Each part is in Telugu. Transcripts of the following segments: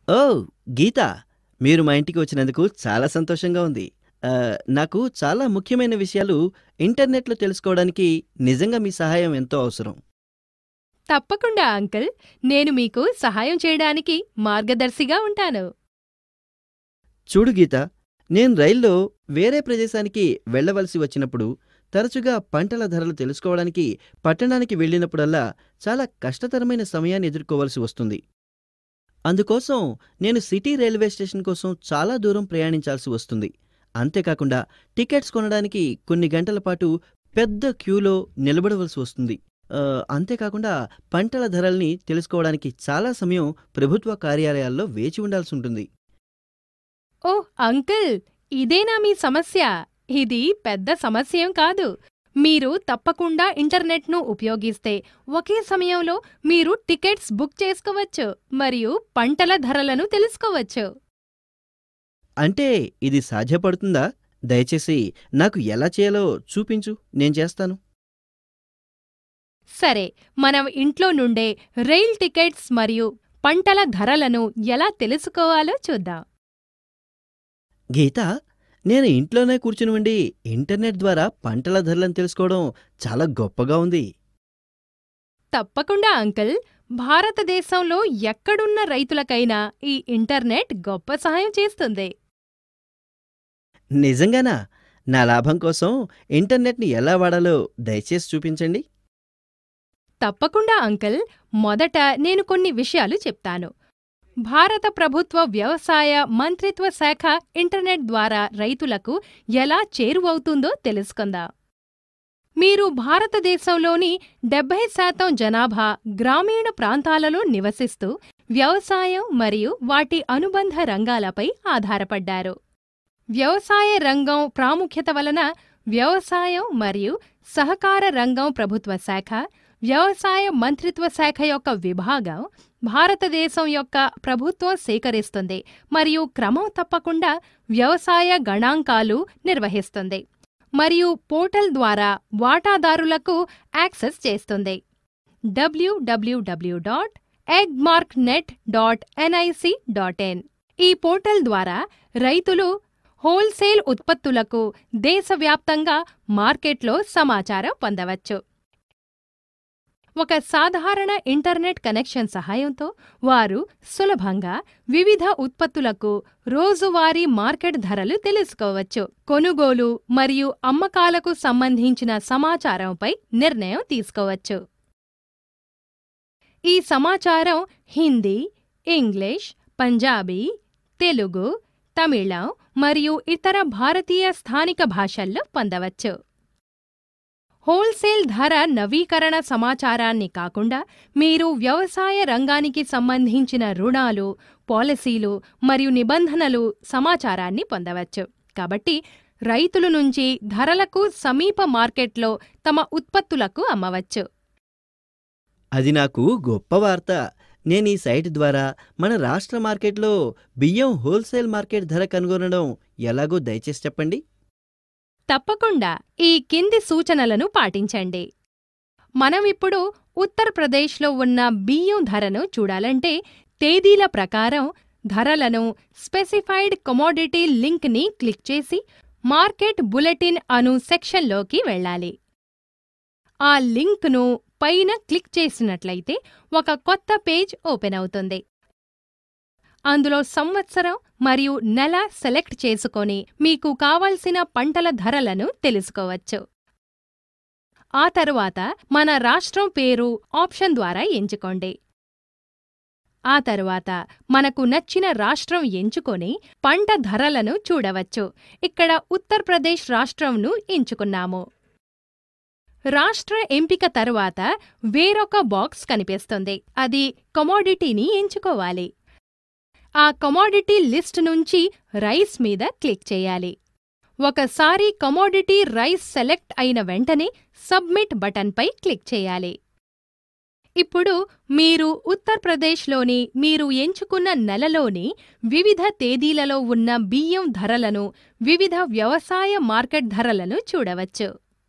ఓ గీత మీరు మా ఇంటికి వచ్చినందుకు చాలా సంతోషంగా ఉంది ఆ, నాకు చాలా ముఖ్యమైన విషయాలు ఇంటర్నెట్లో తెలుసుకోవడానికి నిజంగా మీ సహాయం ఎంతో అవసరం తప్పకుండా అంకుల్ నేను మీకు సహాయం చేయడానికి మార్గదర్శిగా ఉంటాను చూడు గీత నేను రైల్లో వేరే ప్రదేశానికి వెళ్ళవలసి వచ్చినప్పుడు తరచుగా పంటల ధరలు తెలుసుకోవడానికి పట్టణానికి వెళ్ళినప్పుడల్లా చాలా కష్టతరమైన సమయాన్ని ఎదుర్కోవలసి వస్తుంది అందుకోసం నేను సిటీ రైల్వే స్టేషన్ కోసం చాలా దూరం ప్రయాణించాల్సి వస్తుంది అంతేకాకుండా టికెట్స్ కొనడానికి కొన్ని గంటల పాటు పెద్ద క్యూలో నిలబడవలసి వస్తుంది ఆ, అంతేకాకుండా పంటల ధరల్ని తెలుసుకోవడానికి చాలా సమయం ప్రభుత్వ కార్యాలయాల్లో వేచి ఉండాల్సి ఉంటుంది ఓ అంకుల్ ఇదేనా మీ సమస్య ఇది పెద్ద సమస్యేం కాదు మీరు తప్పకుండా ఇంటర్నెట్ను ఉపయోగిస్తే ఒకే సమయంలో మీరు టికెట్స్ బుక్ చేసుకోవచ్చు మరియు పంటల ధరలను తెలుసుకోవచ్చు అంటే ఇది సాధ్యపడుతుందా దయచేసి నాకు ఎలా చేయాలో చూపించు నేను చేస్తాను సరే మనం ఇంట్లో నుండే రైల్ టికెట్స్ మరియు పంటల ధరలను ఎలా తెలుసుకోవాలో చూద్దాం గీత నేను ఇంట్లోనే కూర్చుని ఉండి ఇంటర్నెట్ ద్వారా పంటల ధరలను తెలుసుకోవడం చాలా గొప్పగా ఉంది తప్పకుండా అంకుల్ భారతదేశంలో ఎక్కడున్న రైతులకైనా ఈ ఇంటర్నెట్ గొప్ప సహాయం చేస్తుంది నిజంగానా నా లాభం కోసం ఇంటర్నెట్ని ఎలా వాడాలో దయచేసి చూపించండి తప్పకుండా అంకుల్ మొదట నేను కొన్ని విషయాలు చెప్తాను భారత ప్రభుత్వ వ్యవసాయ మంత్రిత్వ శాఖ ఇంటర్నెట్ ద్వారా రైతులకు ఎలా చేరువవుతుందో తెలుసుకుందాం మీరు భారతదేశంలోని డెబ్బై శాతం జనాభా గ్రామీణ ప్రాంతాలలో నివసిస్తూ వ్యవసాయం మరియు వాటి అనుబంధ రంగాలపై ఆధారపడ్డారు వ్యవసాయ రంగం ప్రాముఖ్యత వలన వ్యవసాయం మరియు సహకార రంగం ప్రభుత్వ శాఖ వ్యవసాయ మంత్రిత్వ శాఖ యొక్క విభాగం భారతదేశం యొక్క ప్రభుత్వం సేకరిస్తుంది మరియు క్రమం తప్పకుండా వ్యవసాయ గణాంకాలు నిర్వహిస్తుంది మరియు పోర్టల్ ద్వారా వాటాదారులకు యాక్సెస్ చేస్తుంది WWW dot Agmark net dot NIC dot in ఈ పోర్టల్ ద్వారా రైతులు హోల్సేల్ ఉత్పత్తులకు దేశవ్యాప్తంగా మార్కెట్లో సమాచారం పొందవచ్చు ఒక సాధారణ ఇంటర్నెట్ కనెక్షన్ సహాయంతో వారు సులభంగా వివిధ ఉత్పత్తులకు రోజువారీ మార్కెట్ ధరలు తెలుసుకోవచ్చు కొనుగోలు మరియు అమ్మకాలకు సంబంధించిన సమాచారంపై నిర్ణయం తీసుకోవచ్చు ఈ సమాచారం హిందీ ఇంగ్లీష్ పంజాబీ తెలుగు తమిళం మరియు ఇతర భారతీయ స్థానిక భాషల్లో పొందవచ్చు హోల్సేల్ ధర నవీకరణ సమాచారాన్ని కాకుండా మీరు వ్యవసాయ రంగానికి సంబంధించిన రుణాలు పాలసీలు మరియు నిబంధనలు సమాచారాన్ని పొందవచ్చు కాబట్టి రైతుల నుంచి ధరలకు సమీప మార్కెట్లో తమ ఉత్పత్తులకు అమ్మవచ్చు అది నాకు గొప్ప వార్త నేను ఈ సైట్ ద్వారా మన రాష్ట్ర మార్కెట్లో బియ్యం హోల్సేల్ మార్కెట్ ధర కనుగొనడం ఎలాగో దయచేసి చెప్పండి తప్పకుండా ఈ కింది సూచనలను పాటించండి మనమిప్పుడు ఉత్తరప్రదేశ్లో ఉన్న బియ్యం ధరను చూడాలంటే తేదీల ప్రకారం ధరలను స్పెసిఫైడ్ కమోడిటీ లింక్ని క్లిక్ చేసి మార్కెట్ బులెటిన్ అను సెక్షన్లోకి వెళ్ళాలి ఆ లింక్ను పైన క్లిక్ చేసినట్లయితే ఒక కొత్త పేజ్ ఓపెన్ అవుతుంది అందులో సంవత్సరం మరియు నెల సెలెక్ట్ చేసుకొని మీకు కావలసిన పంటల ధరలను తెలుసుకోవచ్చు ఆ తరువాత మన రాష్ట్రం పేరు ఆప్షన్ ద్వారా ఎంచుకోండి ఆ తరువాత మనకు నచ్చిన రాష్ట్రం ఎంచుకొని పంట ధరలను చూడవచ్చు ఇక్కడ ఉత్తరప్రదేశ్ రాష్ట్రంను ఎంచుకున్నాము రాష్ట్ర ఎంపిక తరువాత వేరొక బాక్స్ కనిపిస్తుంది అది కమోడిటీని ఎంచుకోవాలి ఆ కమోడిటీ లిస్ట్ నుంచి రైస్ మీద క్లిక్ చేయాలి ఒకసారి కమోడిటీ రైస్ సెలెక్ట్ అయిన వెంటనే సబ్మిట్ బటన్పై క్లిక్ చేయాలి ఇప్పుడు మీరు ఉత్తరప్రదేశ్లోని మీరు ఎంచుకున్న నెలలోని వివిధ తేదీలలో ఉన్న బియ్యం ధరలను వివిధ వ్యవసాయ మార్కెట్ ధరలను చూడవచ్చు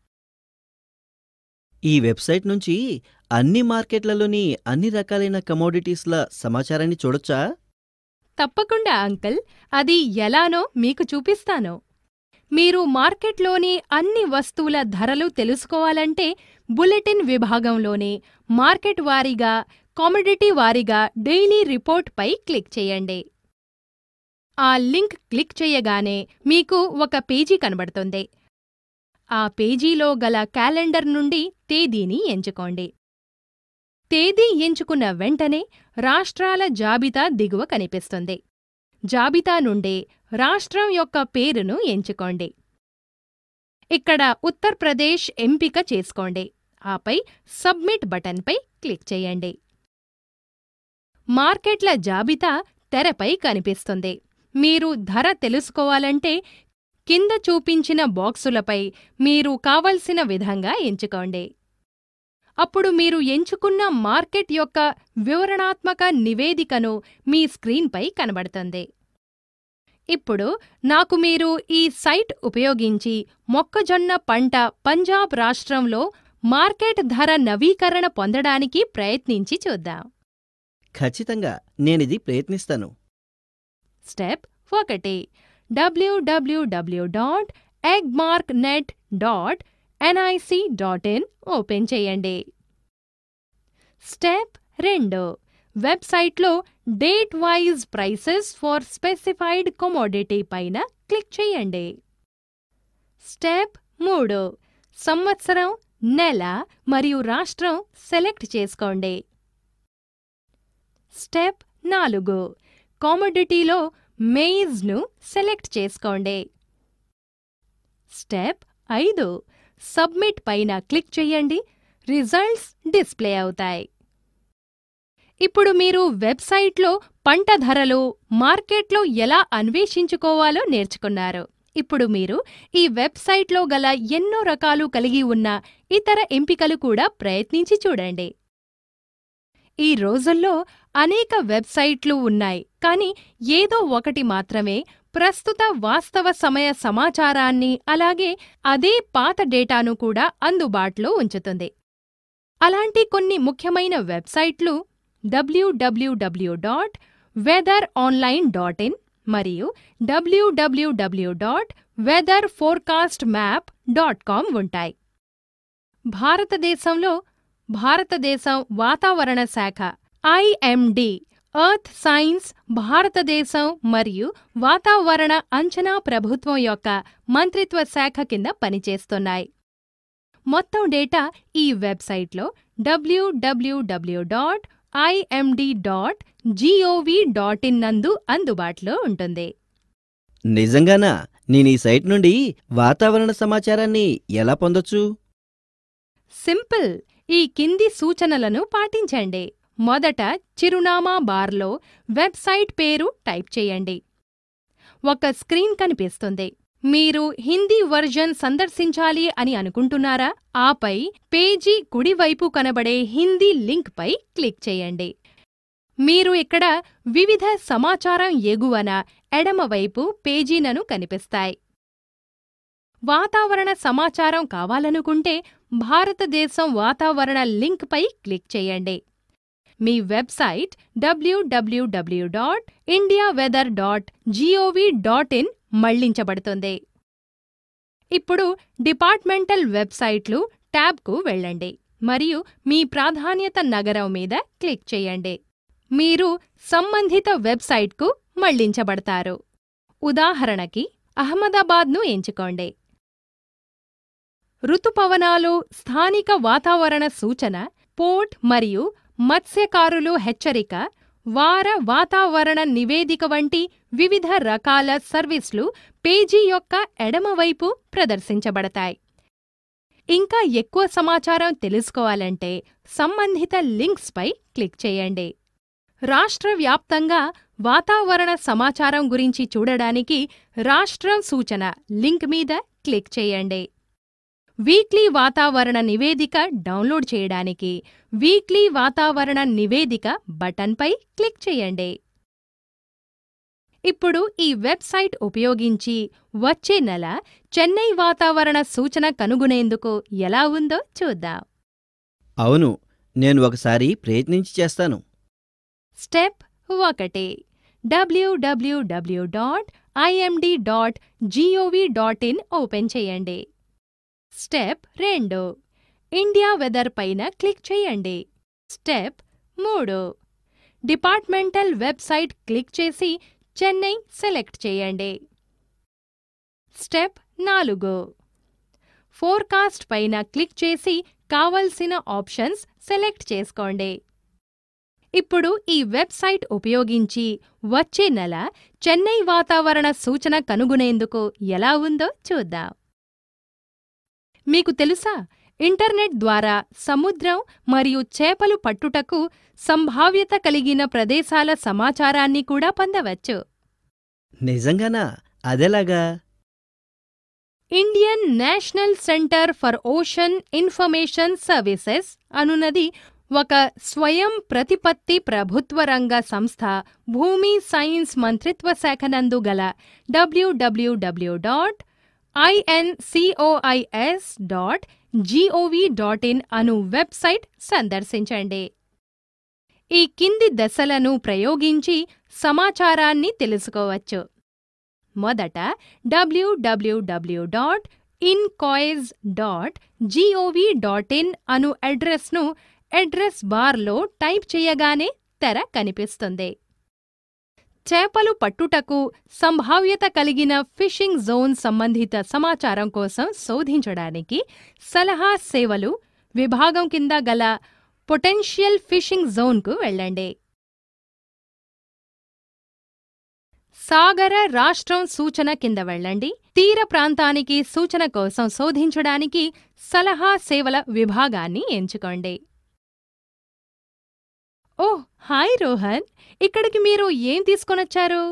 ఈ వెబ్సైట్ నుంచి అన్ని మార్కెట్లలోని అన్ని రకాలైన కమోడిటీస్ల సమాచారాన్ని చూడొచ్చా తప్పకుండా అంకుల్ అది ఎలానో మీకు చూపిస్తాను మీరు మార్కెట్లోని అన్ని వస్తువుల ధరలు తెలుసుకోవాలంటే బులెటిన్ విభాగంలోని మార్కెట్ వారీగా కామోడిటీ వారీగా డైలీ రిపోర్ట్ పై క్లిక్ చేయండి ఆ లింక్ క్లిక్ చేయగానే మీకు ఒక పేజీ కనబడుతుంది ఆ పేజీలో గల క్యాలెండర్ నుండి తేదీని ఎంచుకోండి తేదీ ఎంచుకున్న వెంటనే రాష్ట్రాల జాబితా దిగువ కనిపిస్తుంది జాబితా నుండి రాష్ట్రం యొక్క పేరును ఎంచుకోండి ఇక్కడ ఉత్తరప్రదేశ్ ఎంపిక చేసుకోండి ఆపై సబ్మిట్ బటన్పై క్లిక్ చేయండి మార్కెట్ల జాబితా తెరపై కనిపిస్తుంది మీరు ధర తెలుసుకోవాలంటే కింద చూపించిన బాక్సులపై మీరు కావలసిన విధంగా ఎంచుకోండి అప్పుడు మీరు ఎంచుకున్న మార్కెట్ యొక్క వివరణాత్మక నివేదికను మీ స్క్రీన్పై కనబడుతుంది ఇప్పుడు నాకు మీరు ఈ సైట్ ఉపయోగించి మొక్కజొన్న పంట పంజాబ్ రాష్ట్రంలో మార్కెట్ ధర నవీకరణ పొందడానికి ప్రయత్నించి చూద్దాం ఖచ్చితంగా నేనిది ప్రయత్నిస్తాను స్టెప్ ఒకటి WWW dot Agmark net dot NIC dot in open చేయండి స్టెప్ రెండు వెబ్సైట్లో date wise prices for specified commodity పైన క్లిక్ చేయండి స్టెప్ మూడు సంవత్సరం నెల మరియు రాష్ట్రం సెలెక్ట్ చేసుకోండి స్టెప్ నాలుగు కామోడిటీలో మెయిజ్ను సెలెక్ట్ చేసుకోండి స్టెప్ ఐదు సబ్మిట్ పైన క్లిక్ చేయండి రిజల్ట్స్ డిస్ప్లే అవుతాయి ఇప్పుడు మీరు వెబ్సైట్లో పంట ధరలు మార్కెట్లో ఎలా అన్వేషించుకోవాలో నేర్చుకున్నారు ఇప్పుడు మీరు ఈ వెబ్సైట్లో గల ఎన్నో రకాలు కలిగి ఉన్న ఇతర ఎంపికలు కూడా ప్రయత్నించి చూడండి ఈ రోజుల్లో అనేక వెబ్సైట్లు ఉన్నాయి కానీ ఏదో ఒకటి మాత్రమే ప్రస్తుత వాస్తవ సమయ సమాచారాన్ని అలాగే అదే పాత డేటాను కూడా అందుబాటులో ఉంచుతుంది అలాంటి కొన్ని ముఖ్యమైన వెబ్సైట్లు WWW dot weather online dot in మరియు WWW dot weather forecast map dot com ఉంటాయి భారతదేశంలో భారతదేశం వాతావరణ శాఖ ఐఎండి ఎర్త్ సైన్స్ భారతదేశం మరియు వాతావరణ అంచనా ప్రభుత్వం యొక్క మంత్రిత్వ శాఖ కింద పనిచేస్తున్నాయి మొత్తం డేటా ఈ వెబ్సైట్లో WWW dot IMD dot GOV dot in నందు అందుబాటులో ఉంటుంది నిజంగానా నేను ఈ సైట్ నుండి వాతావరణ సమాచారాన్ని ఎలా పొందొచ్చు సింపుల్ ఈ కింది సూచనలను పాటించండి మొదట చిరునామా బార్లో వెబ్సైట్ పేరు టైప్ చేయండి ఒక స్క్రీన్ కనిపిస్తుంది మీరు హిందీ వర్జన్ సందర్శించాలి అని అనుకుంటున్నారా ఆపై పేజీ కుడివైపు కనబడే హిందీ లింక్పై క్లిక్ చేయండి మీరు ఇక్కడ వివిధ సమాచారం ఎగువన ఎడమవైపు పేజీలను కనిపిస్తాయి వాతావరణ సమాచారం కావాలనుకుంటే భారతదేశం వాతావరణ లింక్పై క్లిక్ చేయండి మీ website WWW dot India weather dot GOV dot in మళ్లించబడుతుంది ఇప్పుడు డిపార్ట్మెంటల్ వెబ్సైట్లు ట్యాబ్కు వెళ్ళండి మరియు మీ ప్రాధాన్యత నగరం మీద క్లిక్ చేయండి మీరు సంబంధిత వెబ్సైట్కు మళ్లించబడతారు ఉదాహరణకి అహ్మదాబాద్ను ఎంచుకోండి ఋతుపవనాలు స్థానిక వాతావరణ సూచన పోర్ట్ మరియు మత్స్యకారులు హెచ్చరిక వార వాతావరణ నివేదిక వంటి వివిధ రకాల సర్వీస్లు పేజీ యొక్క ఎడమవైపు ప్రదర్శించబడతాయి ఇంకా ఎక్కువ సమాచారం తెలుసుకోవాలంటే సంబంధిత లింక్స్పై క్లిక్ చేయండి రాష్ట్ర వ్యాప్తంగా వాతావరణ సమాచారం గురించి చూడడానికి రాష్ట్రం సూచన లింక్ మీద క్లిక్ చేయండి వీక్లీ వాతావరణ నివేదిక డౌన్లోడ్ చేయడానికి వీక్లీ వాతావరణ నివేదిక బటన్పై క్లిక్ చేయండి ఇప్పుడు ఈ వెబ్సైట్ ఉపయోగించి వచ్చే నెల చెన్నై వాతావరణ సూచన కనుగొనేందుకు ఎలా ఉందో చూద్దాం అవును నేను ఒకసారి ప్రయత్నించి చేస్తాను స్టెప్ ఒకటి WWW dot IMD dot GOV dot in open చేయండి స్టెప్ రెండు ఇండియా వెదర్ పైన క్లిక్ చేయండి స్టెప్ మూడు డిపార్ట్మెంటల్ వెబ్సైట్ క్లిక్ చేసి చెన్నై సెలెక్ట్ చేయండి స్టెప్ నాలుగు ఫోర్కాస్ట్ పైన క్లిక్ చేసి కావలసిన ఆప్షన్స్ సెలెక్ట్ చేసుకోండి ఇప్పుడు ఈ వెబ్సైట్ ఉపయోగించి వచ్చే నెల చెన్నై వాతావరణ సూచన కనుగొనేందుకు ఎలా ఉందో చూద్దాం మీకు తెలుసా ఇంటర్నెట్ ద్వారా సముద్రం మరియు చేపలు పట్టుటకు సంభావ్యత కలిగిన ప్రదేశాల సమాచారాన్ని కూడా పొందవచ్చు నిజంగానా అదెలాగా Indian national centre for ocean information services అనున్నది ఒక స్వయం ప్రతిపత్తి ప్రభుత్వ రంగ సంస్థ భూమి సైన్స్ మంత్రిత్వ శాఖ నందు గల WWW dot INCOIS dot GOV dot in అను వెబ్సైట్ సందర్శించండి ఈ కింది దశలను ప్రయోగించి సమాచారాన్ని తెలుసుకోవచ్చు మొదట WWW dot INCOIS dot GOV dot in అను అడ్రస్ను అడ్రస్ బార్లో టైప్ చేయగానే తెర కనిపిస్తుంది చేపలు పట్టుటకు సంభావ్యత కలిగిన ఫిషింగ్ జోన్ సంబంధిత సమాచారం కోసం శోధించడానికి సలహా సేవలు విభాగం కింద గల పొటెన్షియల్ ఫిషింగ్ జోన్కు వెళ్ళండి సాగర రాష్ట్రం సూచన కింద వెళ్ళండి తీర ప్రాంతానికి సూచన కోసం శోధించడానికి సలహా సేవల విభాగాన్ని ఎంచుకోండి ఓహ్ హాయ్ రోహన్ ఇక్కడికి మీరు ఏం తీసుకొనొచ్చారు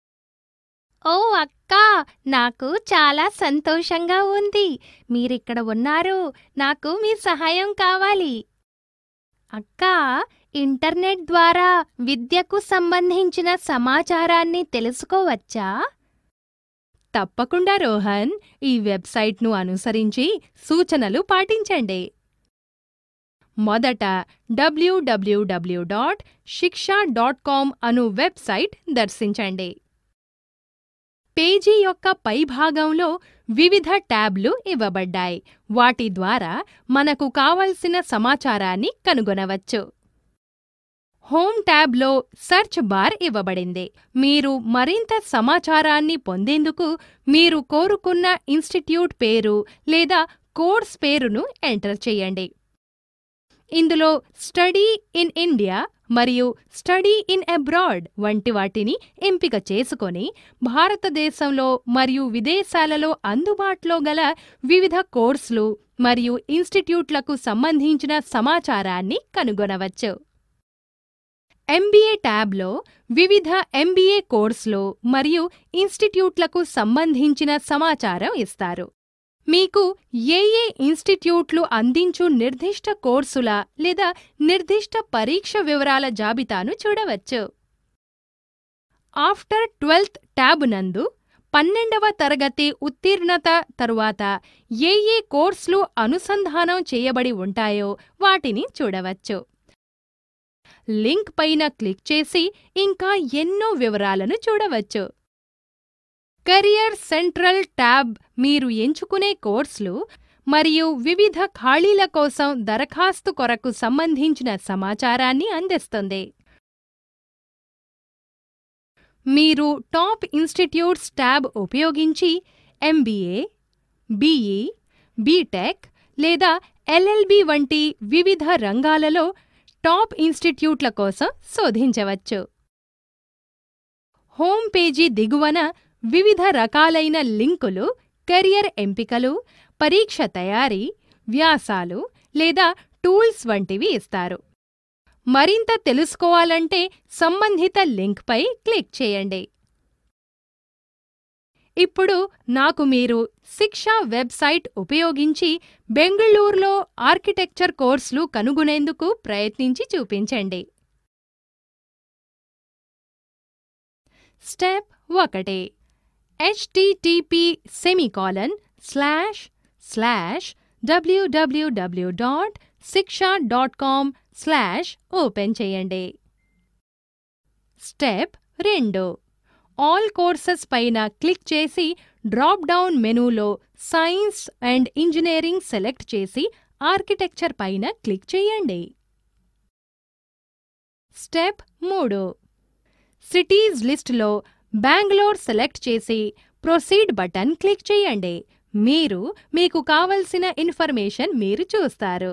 ఓ అక్క నాకు చాలా సంతోషంగా ఉంది మీరిక్కడ ఉన్నారు నాకు మీ సహాయం కావాలి అక్క ఇంటర్నెట్ ద్వారా విద్యకు సంబంధించిన సమాచారాన్ని తెలుసుకోవచ్చా తప్పకుండా రోహన్ ఈ వెబ్సైట్ను అనుసరించి సూచనలు పాటించండి మొదట WWW dot Shiksha dot com అను వెబ్సైట్ దర్శించండి పేజీ యొక్క పైభాగంలో వివిధ ట్యాబ్లు ఇవ్వబడ్డాయి వాటి ద్వారా మనకు కావలసిన సమాచారాన్ని కనుగొనవచ్చు హోమ్ ట్యాబ్లో సెర్చ్ బార్ ఇవ్వబడింది మీరు మరింత సమాచారాన్ని పొందేందుకు మీరు కోరుకున్న ఇన్స్టిట్యూట్ పేరు లేదా కోర్స్ పేరును ఎంటర్ చేయండి ఇందులో స్టడీ ఇన్ ఇండియా మరియు స్టడీ ఇన్ అబ్రాడ్ వంటి వాటిని ఎంపిక చేసుకొని భారతదేశంలో మరియు విదేశాలలో అందుబాటులో గల వివిధ కోర్సులు మరియు ఇన్స్టిట్యూట్లకు సంబంధించిన సమాచారాన్ని కనుగొనవచ్చు ఎంబీఏ ట్యాబ్లో వివిధ ఎంబీఏ కోర్సులు మరియు ఇన్స్టిట్యూట్లకు సంబంధించిన సమాచారం ఇస్తారు మీకు ఏ ఏ ఇన్స్టిట్యూట్లు అందించు నిర్దిష్ట కోర్సుల లేదా నిర్దిష్ట పరీక్ష వివరాల జాబితాను చూడవచ్చు ఆఫ్టర్ ట్వెల్త్ ట్యాబ్ నందు పన్నెండవ తరగతి ఉత్తీర్ణత తరువాత ఏ ఏ కోర్సులు అనుసంధానం చేయబడి ఉంటాయో వాటిని చూడవచ్చు లింక్ పైన క్లిక్ చేసి ఇంకా ఎన్నో వివరాలను చూడవచ్చు కెరియర్ సెంట్రల్ ట్యాబ్ మీరు ఎంచుకునే కోర్సులు మరియు వివిధ ఖాళీల కోసం దరఖాస్తు కొరకు సంబంధించిన సమాచారాన్ని అందిస్తుంది మీరు టాప్ ఇన్స్టిట్యూట్స్ ట్యాబ్ ఉపయోగించి ఎంబీఏ బీఈ బీటెక్ లేదా ఎల్ఎల్బి వంటి వివిధ రంగాలలో టాప్ ఇన్స్టిట్యూట్ల కోసం శోధించవచ్చు హోమ్ పేజీ దిగువన వివిధ రకాలైన లింకులు కెరియర్ ఎంపికలు పరీక్ష తయారీ వ్యాసాలు లేదా టూల్స్ వంటివి ఇస్తారు మరింత తెలుసుకోవాలంటే సంబంధిత లింక్పై క్లిక్ చేయండి ఇప్పుడు నాకు మీరు శిక్షా వెబ్సైట్ ఉపయోగించి బెంగళూరులో ఆర్కిటెక్చర్ కోర్సులు కనుగొనేందుకు ప్రయత్నించి చూపించండి స్టెప్ ఒకటి HTTP semicolon slash slash WWW dot Shiksha dot com slash open చేయండి స్టెప్ రెండు ఆల్ కోర్సెస్ పైన క్లిక్ చేసి డ్రాప్ డౌన్ మెనూలో సైన్స్ అండ్ ఇంజనీరింగ్ సెలెక్ట్ చేసి ఆర్కిటెక్చర్ పైన క్లిక్ చేయండి స్టెప్ మూడు సిటీస్ లిస్ట్లో బెంగళూర్ సెలెక్ట్ చేసి ప్రొసీడ్ బటన్ క్లిక్ చేయండి మీరు మీకు కావలసిన ఇన్ఫర్మేషన్ మీరు చూస్తారు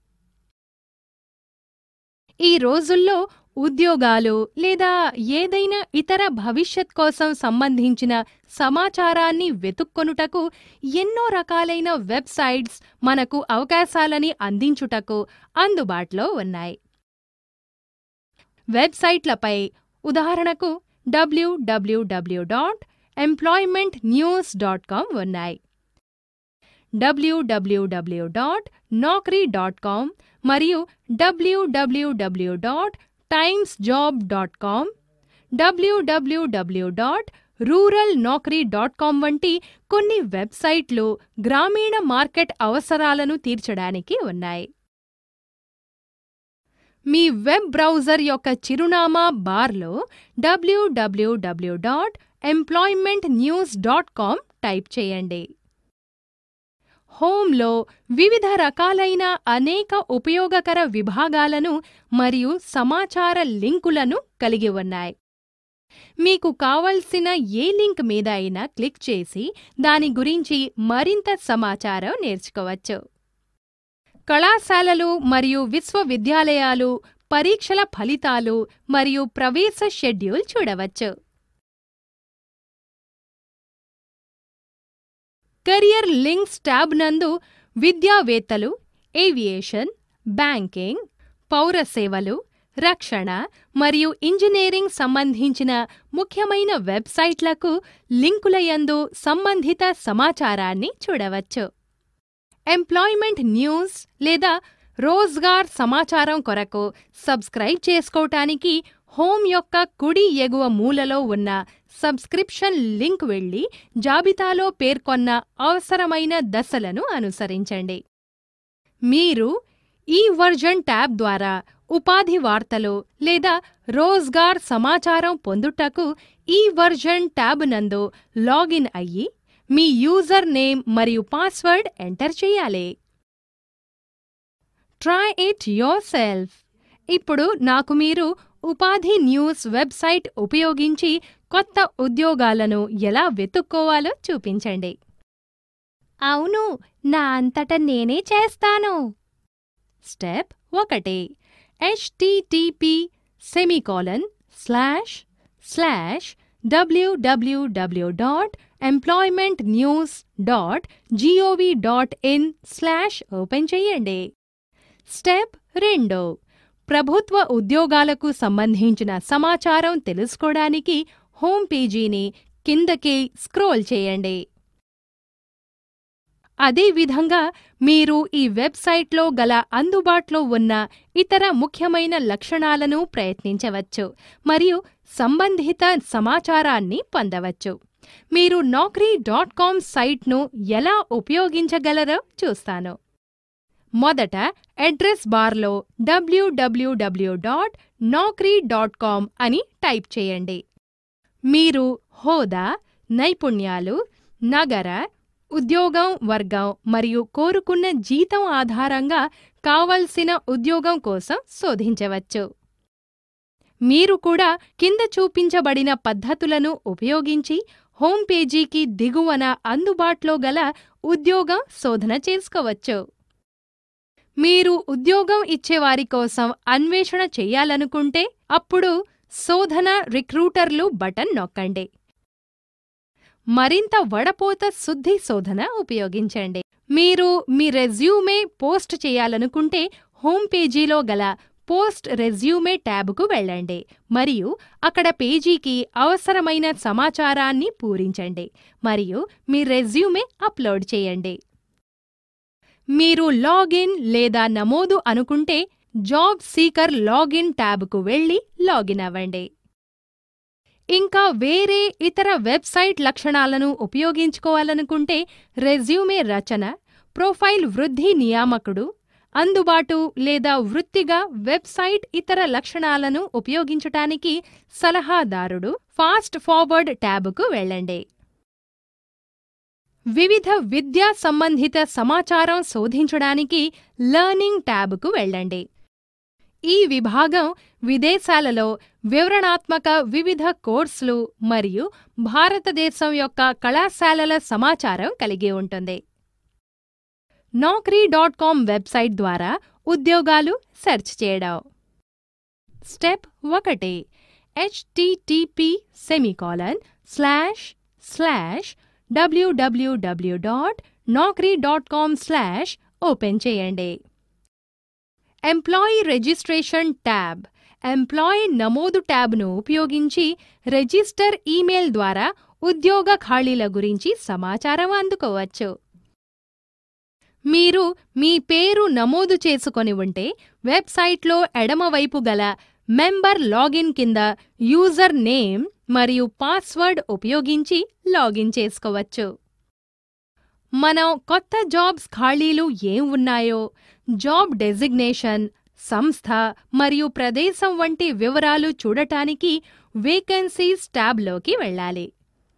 ఈ రోజుల్లో ఉద్యోగాలు లేదా ఏదైనా ఇతర భవిష్యత్ కోసం సంబంధించిన సమాచారాన్ని వెతుక్కొనుటకు ఎన్నో రకాలైన వెబ్సైట్స్ మనకు అవకాశాలని అందించుటకు అందుబాటులో ఉన్నాయి వెబ్సైట్లపై ఉదాహరణకు WWW dot employment news dot com ఉన్నాయి WWW dot Naukri dot com మరియు WWW dot times job dot com WWW dot rural Naukri dot com వంటి కొన్ని వెబ్సైట్లు గ్రామీణ మార్కెట్ అవసరాలను తీర్చడానికి ఉన్నాయి మీ వెబ్ బ్రౌజర్ యొక్క చిరునామా బార్లో WWW dot employment news dot com type చేయండి హోంలో వివిధ రకాలైన అనేక ఉపయోగకర విభాగాలను మరియు సమాచార లింకులను కలిగి ఉన్నాయి మీకు కావలసిన ఏ లింక్ మీద అయినా క్లిక్ చేసి దాని గురించి మరింత సమాచారం నేర్చుకోవచ్చు కళాశాలలు మరియు విశ్వవిద్యాలయాలు పరీక్షల ఫలితాలు మరియు ప్రవేశ షెడ్యూల్ చూడవచ్చు కెరియర్ లింక్స్ ట్యాబ్ నందు విద్యావేత్తలు ఏవియేషన్ బ్యాంకింగ్ పౌర సేవలు రక్షణ మరియు ఇంజనీరింగ్ సంబంధించిన ముఖ్యమైన వెబ్సైట్లకు లింకులయందు సంబంధిత సమాచారాన్ని చూడవచ్చు ఎంప్లాయ్మెంట్ న్యూస్ లేదా రోజ్గార్ సమాచారం కొరకు సబ్స్క్రైబ్ చేసుకోవటానికి హోమ్ యొక్క కుడి ఎగువ మూలలో ఉన్న సబ్స్క్రిప్షన్ లింక్ వెళ్ళి జాబితాలో పేర్కొన్న అవసరమైన దశలను అనుసరించండి మీరు ఈ వర్జన్ ట్యాబ్ ద్వారా ఉపాధి వార్తలు లేదా రోజ్గార్ సమాచారం పొందుటకు ఈ వర్జన్ ట్యాబ్ నందు లాగిన్ అయ్యి మీ యూజర్ నేమ్ మరియు పాస్వర్డ్ ఎంటర్ చేయాలి ట్రై ఇట్ యోర్ సెల్ఫ్ ఇప్పుడు నాకు మీరు ఉపాధి న్యూస్ వెబ్సైట్ ఉపయోగించి కొత్త ఉద్యోగాలను ఎలా వెతుక్కోవాలో చూపించండి అవును నా అంతట నేనే చేస్తాను స్టెప్ ఒకటి HTTP semicolon slash slash WWW dot employment news dot GOV dot in slash open చేయండి స్టెప్ రెండు ప్రభుత్వ ఉద్యోగాలకు సంబంధించిన సమాచారం తెలుసుకోవడానికి హోమ్ పేజీని కిందకి స్క్రోల్ చేయండి అదేవిధంగా మీరు ఈ వెబ్సైట్లో గల అందుబాటులో ఉన్న ఇతర ముఖ్యమైన లక్షణాలను ప్రయత్నించవచ్చు మరియు సంబంధిత సమాచారాన్ని పొందవచ్చు మీరు నౌకరీ డాట్ కామ్ సైట్ను ఎలా ఉపయోగించగలరో చూస్తాను మొదట అడ్రస్ బార్లో WWW dot Naukri dot com అని టైప్ చేయండి మీరు హోదా నైపుణ్యాలు నగర ఉద్యోగం వర్గం మరియు కోరుకున్న జీతం ఆధారంగా కావలసిన ఉద్యోగం కోసం శోధించవచ్చు మీరు కూడా కింద చూపించబడిన పద్ధతులను ఉపయోగించి హోమ్ పేజీకి దిగువన అందుబాటులో గల ఉద్యోగం శోధన చేసుకోవచ్చు మీరు ఉద్యోగం ఇచ్చేవారి కోసం అన్వేషణ చెయ్యాలనుకుంటే అప్పుడు శోధన రిక్రూటర్లు బటన్ నొక్కండి మరింత వడపోత శుద్ధి శోధన ఉపయోగించండి మీరు మీ రెజ్యూమే పోస్ట్ చేయాలనుకుంటే హోమ్ పేజీలో గల పోస్ట్ రెజ్యూమే ట్యాబ్కు వెళ్ళండి మరియు అక్కడ పేజీకి అవసరమైన సమాచారాన్ని పూరించండి మరియు మీ రెజ్యూమే అప్లోడ్ చేయండి మీరు లాగిన్ లేదా నమోదు అనుకుంటే జాబ్ సీకర్ లాగిన్ ట్యాబ్కు వెళ్ళి లాగిన్ అవ్వండి ఇంకా వేరే ఇతర వెబ్సైట్ లక్షణాలను ఉపయోగించుకోవాలనుకుంటే రెజ్యూమే రచన ప్రొఫైల్ వృద్ధి నియామకుడు అందుబాటు లేదా వృత్తిగా వెబ్సైట్ ఇతర లక్షణాలను ఉపయోగించటానికి సలహాదారుడు ఫాస్ట్ ఫార్వర్డ్ ట్యాబ్కు వెళ్ళండి వివిధ విద్యా సంబంధిత సమాచారం శోధించడానికి లర్నింగ్ ట్యాబ్కు వెళ్ళండి ఈ విభాగం విదేశాలలో వివరణాత్మక వివిధ కోర్సులు మరియు భారతదేశం యొక్క కళాశాలల సమాచారం కలిగి ఉంటుంది నౌకరీ డాట్ కామ్ వెబ్సైట్ ద్వారా ఉద్యోగాలు సెర్చ్ చేయడం స్టెప్ ఒకటి HTTP semicolon slash slash WWW dot Naukri dot com slash open చేయండి ఎంప్లాయీ రిజిస్ట్రేషన్ ట్యాబ్ ఎంప్లాయీ నమోదు ట్యాబ్ను ఉపయోగించి రిజిస్టర్ ఈమెయిల్ ద్వారా ఉద్యోగ ఖాళీల గురించి సమాచారం అందుకోవచ్చు మీరు మీ పేరు నమోదు చేసుకొని ఉంటే వెబ్సైట్లో ఎడమవైపు గల మెంబర్ లాగిన్ కింద యూజర్ నేమ్ మరియు పాస్వర్డ్ ఉపయోగించి లాగిన్ చేసుకోవచ్చు మనం కొత్త జాబ్స్ ఖాళీలు ఏం ఉన్నాయో జాబ్ డెసిగ్నేషన్ సంస్థ మరియు ప్రదేశం వంటి వివరాలు చూడటానికి వేకెన్సీస్ ట్యాబ్లోకి వెళ్ళాలి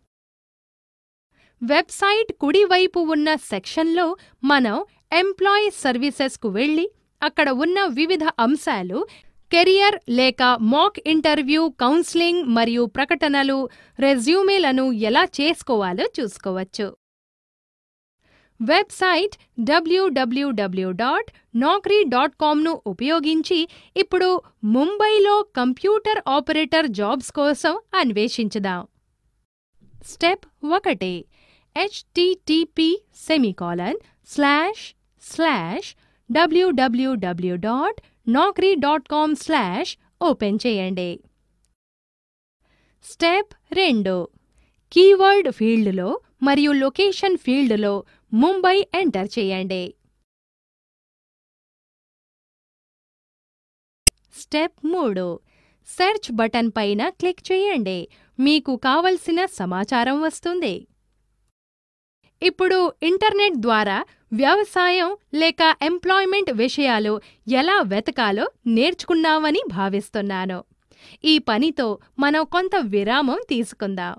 వెబ్సైట్ కుడివైపు ఉన్న సెక్షన్లో మనం ఎంప్లాయీ సర్వీసెస్కు వెళ్ళి అక్కడ ఉన్న వివిధ అంశాలు కెరియర్ లేక మాక్ ఇంటర్వ్యూ కౌన్సిలింగ్ మరియు ప్రకటనలు రెజ్యూమేలను ఎలా చేసుకోవాలో చూసుకోవచ్చు website WWW dot Naukri dot కామ్ను ఉపయోగించి ఇప్పుడు ముంబైలో కంప్యూటర్ ఆపరేటర్ జాబ్స్ కోసం అన్వేషించుదాం స్టెప్ ఒకటి HTTP semicolon slash slash WWW dot Naukri dot com slash open చేయండి స్టెప్ రెండు కీవర్డ్ ఫీల్డ్లో మరియు లొకేషన్ ఫీల్డ్లో ముంబై ఎంటర్ చేయండి స్టెప్ మూడు సెర్చ్ బటన్ పైన క్లిక్ చేయండి మీకు కావలసిన సమాచారం వస్తుంది ఇప్పుడు ఇంటర్నెట్ ద్వారా వ్యవసాయం లేక ఎంప్లాయ్మెంట్ విషయాలు ఎలా వెతకాలో నేర్చుకున్నామని భావిస్తున్నాను ఈ పనితో మనం కొంత విరామం తీసుకుందాం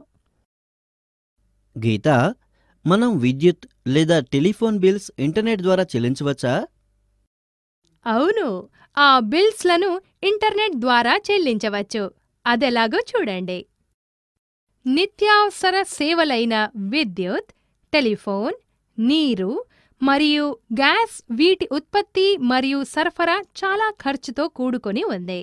గీత మనం విద్యుత్ లేదా టెలిఫోన్ బిల్స్ ఇంటర్నెట్ ద్వారా చెల్లించవచ్చా అవును ఆ బిల్స్లను ఇంటర్నెట్ ద్వారా చెల్లించవచ్చు అదెలాగో చూడండి నిత్యావసర సేవలైన విద్యుత్ టెలిఫోన్ నీరు మరియు గ్యాస్ వీటి ఉత్పత్తి మరియు సరఫరా చాలా ఖర్చుతో కూడుకొని ఉంది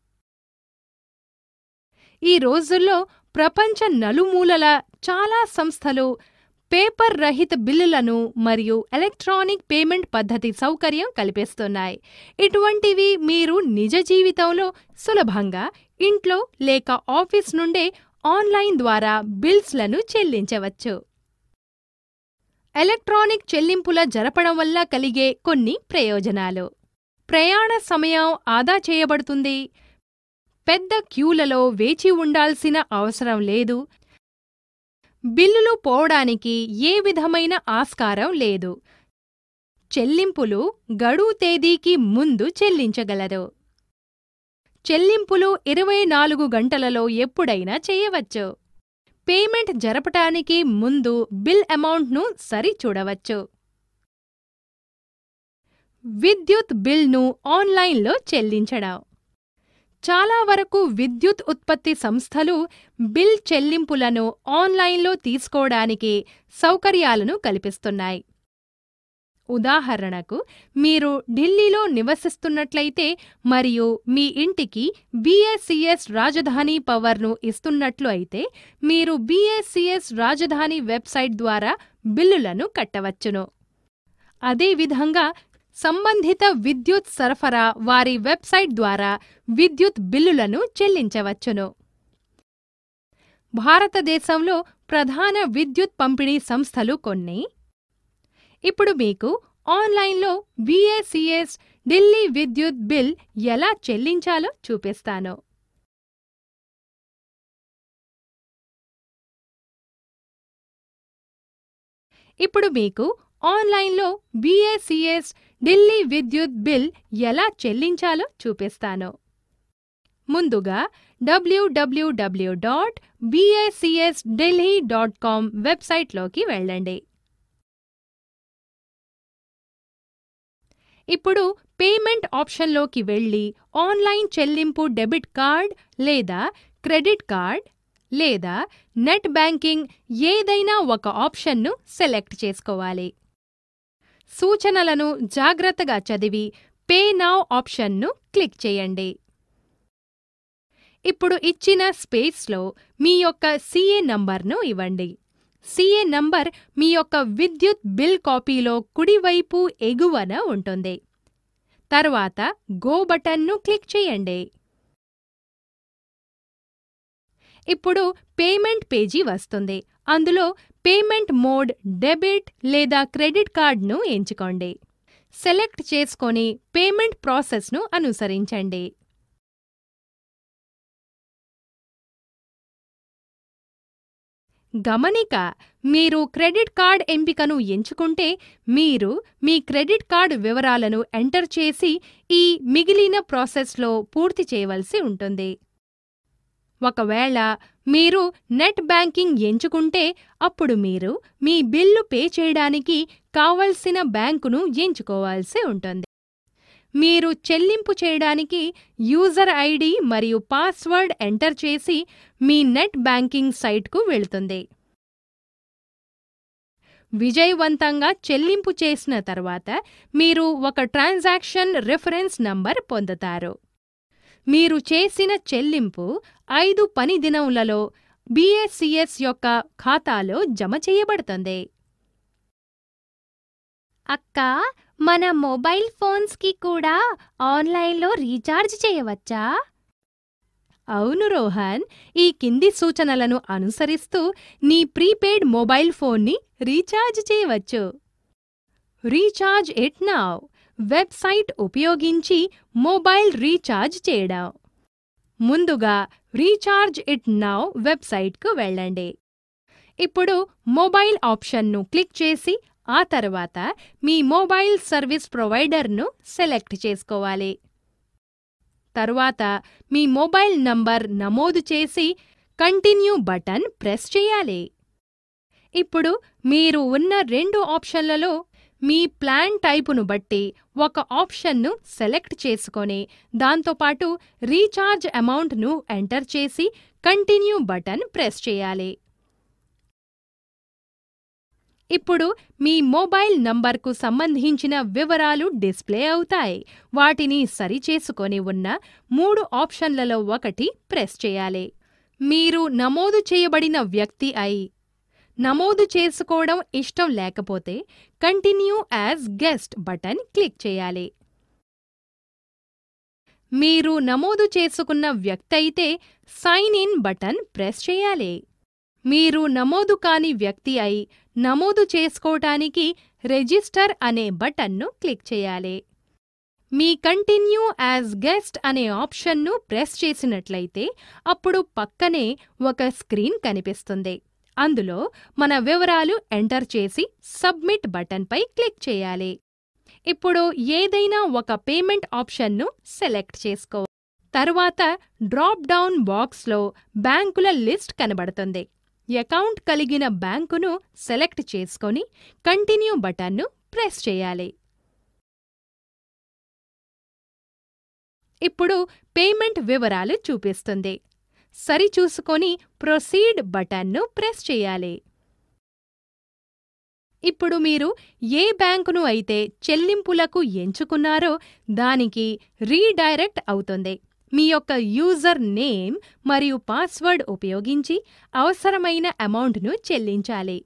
ఈ రోజుల్లో ప్రపంచ నలుమూలల చాలా సంస్థలు పేపర్ రహిత బిల్లులను మరియు ఎలక్ట్రానిక్ పేమెంట్ పద్ధతి సౌకర్యం కల్పిస్తున్నాయి ఇటువంటివి మీరు నిజ జీవితంలో సులభంగా ఇంట్లో లేక ఆఫీస్ నుండే ఆన్లైన్ ద్వారా బిల్స్లను చెల్లించవచ్చు ఎలక్ట్రానిక్ చెల్లింపుల జరపడం వల్ల కలిగే కొన్ని ప్రయోజనాలు ప్రయాణ సమయం ఆదా చేయబడుతుంది పెద్ద క్యూలలో వేచి ఉండాల్సిన అవసరం లేదు బిల్లులు పోవడానికి ఏ విధమైన ఆస్కారం లేదు చెల్లింపులు గడువు తేదీకి ముందు చెల్లించగలరు చెల్లింపులు ఇరవై నాలుగు గంటలలో ఎప్పుడైనా చేయవచ్చు పేమెంట్ జరపటానికి ముందు బిల్ అమౌంట్ను సరిచూడవచ్చు విద్యుత్ బిల్ను ఆన్లైన్లో చెల్లించడం చాలా వరకు విద్యుత్ ఉత్పత్తి సంస్థలు బిల్ చెల్లింపులను ఆన్లైన్లో తీసుకోవడానికి సౌకర్యాలను కల్పిస్తున్నాయి ఉదాహరణకు మీరు ఢిల్లీలో నివసిస్తున్నట్లయితే మరియు మీ ఇంటికి బీఎస్సీఎస్ రాజధాని పవర్ను ఇస్తున్నట్లు అయితే మీరు బీఎస్సీఎస్ రాజధాని వెబ్సైట్ ద్వారా బిల్లులను కట్టవచ్చును అదేవిధంగా సంబంధిత విద్యుత్ సరఫరా వారి వెబ్సైట్ ద్వారా విద్యుత్ బిల్లులను చెల్లించవచ్చును భారతదేశంలో ప్రధాన విద్యుత్ పంపిణీ సంస్థలు కొన్ని ఇప్పుడు మీకు ఆన్లైన్లో బీఏసీఎస్ ఢిల్లీ విద్యుత్ బిల్ ఎలా చెల్లించాలో చూపిస్తాను ఇప్పుడు మీకు ఆన్లైన్లో బీఏసీఎస్ ఢిల్లీ విద్యుత్ బిల్ ఎలా చెల్లించాలో చూపిస్తాను ముందుగా డబ్ల్యూడబ్ల్యూడబ్ల్యూ dot BACS Delhi dot com వెబ్సైట్లోకి వెళ్ళండి ఇప్పుడు పేమెంట్ ఆప్షన్లోకి వెళ్ళి ఆన్లైన్ చెల్లింపు డెబిట్ కార్డ్ లేదా క్రెడిట్ కార్డ్ లేదా నెట్ బ్యాంకింగ్ ఏదైనా ఒక ఆప్షన్ను సెలెక్ట్ చేసుకోవాలి సూచనలను జాగ్రత్తగా చదివి పే నౌ ఆప్షన్ను క్లిక్ చేయండి ఇప్పుడు ఇచ్చిన స్పేస్లో మీ యొక్క సిఏ నంబర్ను ఇవ్వండి సిఏ నంబర్ మీ యొక్క విద్యుత్ బిల్ కాపీలో కుడివైపు ఎగువన ఉంటుంది తర్వాత గో బటన్ను క్లిక్ చేయండి ఇప్పుడు పేమెంట్ పేజీ వస్తుంది అందులో పేమెంట్ మోడ్ డెబిట్ లేదా క్రెడిట్ కార్డ్ను ఎంచుకోండి సెలెక్ట్ చేసుకొని పేమెంట్ ప్రాసెస్ను అనుసరించండి గమనిక మీరు క్రెడిట్ కార్డ్ ఎంపికను ఎంచుకుంటే మీరు మీ క్రెడిట్ కార్డ్ వివరాలను ఎంటర్ చేసి ఈ మిగిలిన ప్రాసెస్లో పూర్తి చేయవలసి ఉంటుంది ఒకవేళ మీరు నెట్ బ్యాంకింగ్ ఎంచుకుంటే అప్పుడు మీరు మీ బిల్లు పే చేయడానికి కావలసిన బ్యాంకును ఎంచుకోవాల్సి ఉంటుంది మీరు చెల్లింపు చేయడానికి యూజర్ ఐడి మరియు పాస్వర్డ్ ఎంటర్ చేసి మీ నెట్ బ్యాంకింగ్ సైట్కు వెళుతుంది విజయవంతంగా చెల్లింపు చేసిన తర్వాత మీరు ఒక ట్రాన్సాక్షన్ రిఫరెన్స్ నంబర్ పొందుతారు మీరు చేసిన చెల్లింపు ఐదు పని దినములలో బీఎస్సీఎస్ యొక్క ఖాతాలో జమ చేయబడుతుంది అక్క మన మొబైల్ ఫోన్స్కి కూడా ఆన్లైన్లో రీఛార్జ్ చేయవచ్చా అవును రోహన్ ఈ కింది సూచనలను అనుసరిస్తూ నీ ప్రీపెయిడ్ మొబైల్ ఫోన్ని రీఛార్జ్ చేయవచ్చు రీఛార్జ్ ఇట్ నౌ వెబ్సైట్ ఉపయోగించి మొబైల్ రీఛార్జ్ చేయడం ముందుగా రీఛార్జ్ ఇట్ నౌ వెబ్సైట్కు వెళ్ళండి ఇప్పుడు మొబైల్ ఆప్షన్ను క్లిక్ చేసి ఆ తర్వాత మీ మొబైల్ సర్వీస్ ప్రొవైడర్ను సెలెక్ట్ చేసుకోవాలి తరువాత మీ మొబైల్ నంబర్ నమోదు చేసి కంటిన్యూ బటన్ ప్రెస్ చేయాలి ఇప్పుడు మీరు ఉన్న రెండు ఆప్షన్లలో మీ ప్లాన్ టైపును బట్టి ఒక ఆప్షన్ను సెలెక్ట్ చేసుకొని దాంతోపాటు రీఛార్జ్ అమౌంట్ను ఎంటర్ చేసి కంటిన్యూ బటన్ ప్రెస్ చేయాలి ఇప్పుడు మీ మొబైల్ నంబర్కు సంబంధించిన వివరాలు డిస్ప్లే అవుతాయి వాటిని సరిచేసుకొని ఉన్న మూడు ఆప్షన్లలో ఒకటి ప్రెస్ చేయాలి మీరు నమోదు చేయబడిన వ్యక్తి అయి నమోదు చేసుకోవడం ఇష్టం లేకపోతే continue as guest button click చేయాలి మీరు నమోదు చేసుకున్న వ్యక్తి అయితే సైన్ ఇన్ బటన్ ప్రెస్ చేయాలి మీరు నమోదు కాని వ్యక్తి అయి నమోదు చేసుకోవటానికి రిజిస్టర్ అనే బటన్ను క్లిక్ చేయాలి మీ కంటిన్యూ యాజ్ గెస్ట్ అనే ఆప్షన్ను ప్రెస్ చేసినట్లయితే అప్పుడు పక్కనే ఒక స్క్రీన్ కనిపిస్తుంది అందులో మన వివరాలు ఎంటర్ చేసి సబ్మిట్ బటన్పై క్లిక్ చేయాలి ఇప్పుడు ఏదైనా ఒక పేమెంట్ ఆప్షన్ను సెలెక్ట్ చేసుకో తరువాత డ్రాప్ డౌన్ బాక్స్లో బ్యాంకుల లిస్ట్ కనబడుతుంది అకౌంట్ కలిగిన బ్యాంకును సెలెక్ట్ చేసుకొని కంటిన్యూ బటన్ను ప్రెస్ చేయాలి ఇప్పుడు పేమెంట్ వివరాలు చూపిస్తుంది సరిచూసుకొని ప్రొసీడ్ బటన్ను ప్రెస్ చేయాలి ఇప్పుడు మీరు ఏ బ్యాంకును అయితే చెల్లింపులకు ఎంచుకున్నారో దానికి రీడైరెక్ట్ అవుతుంది మీ యొక్క యూజర్ నేమ్ మరియు పాస్వర్డ్ ఉపయోగించి అవసరమైన అమౌంట్ను చెల్లించాలి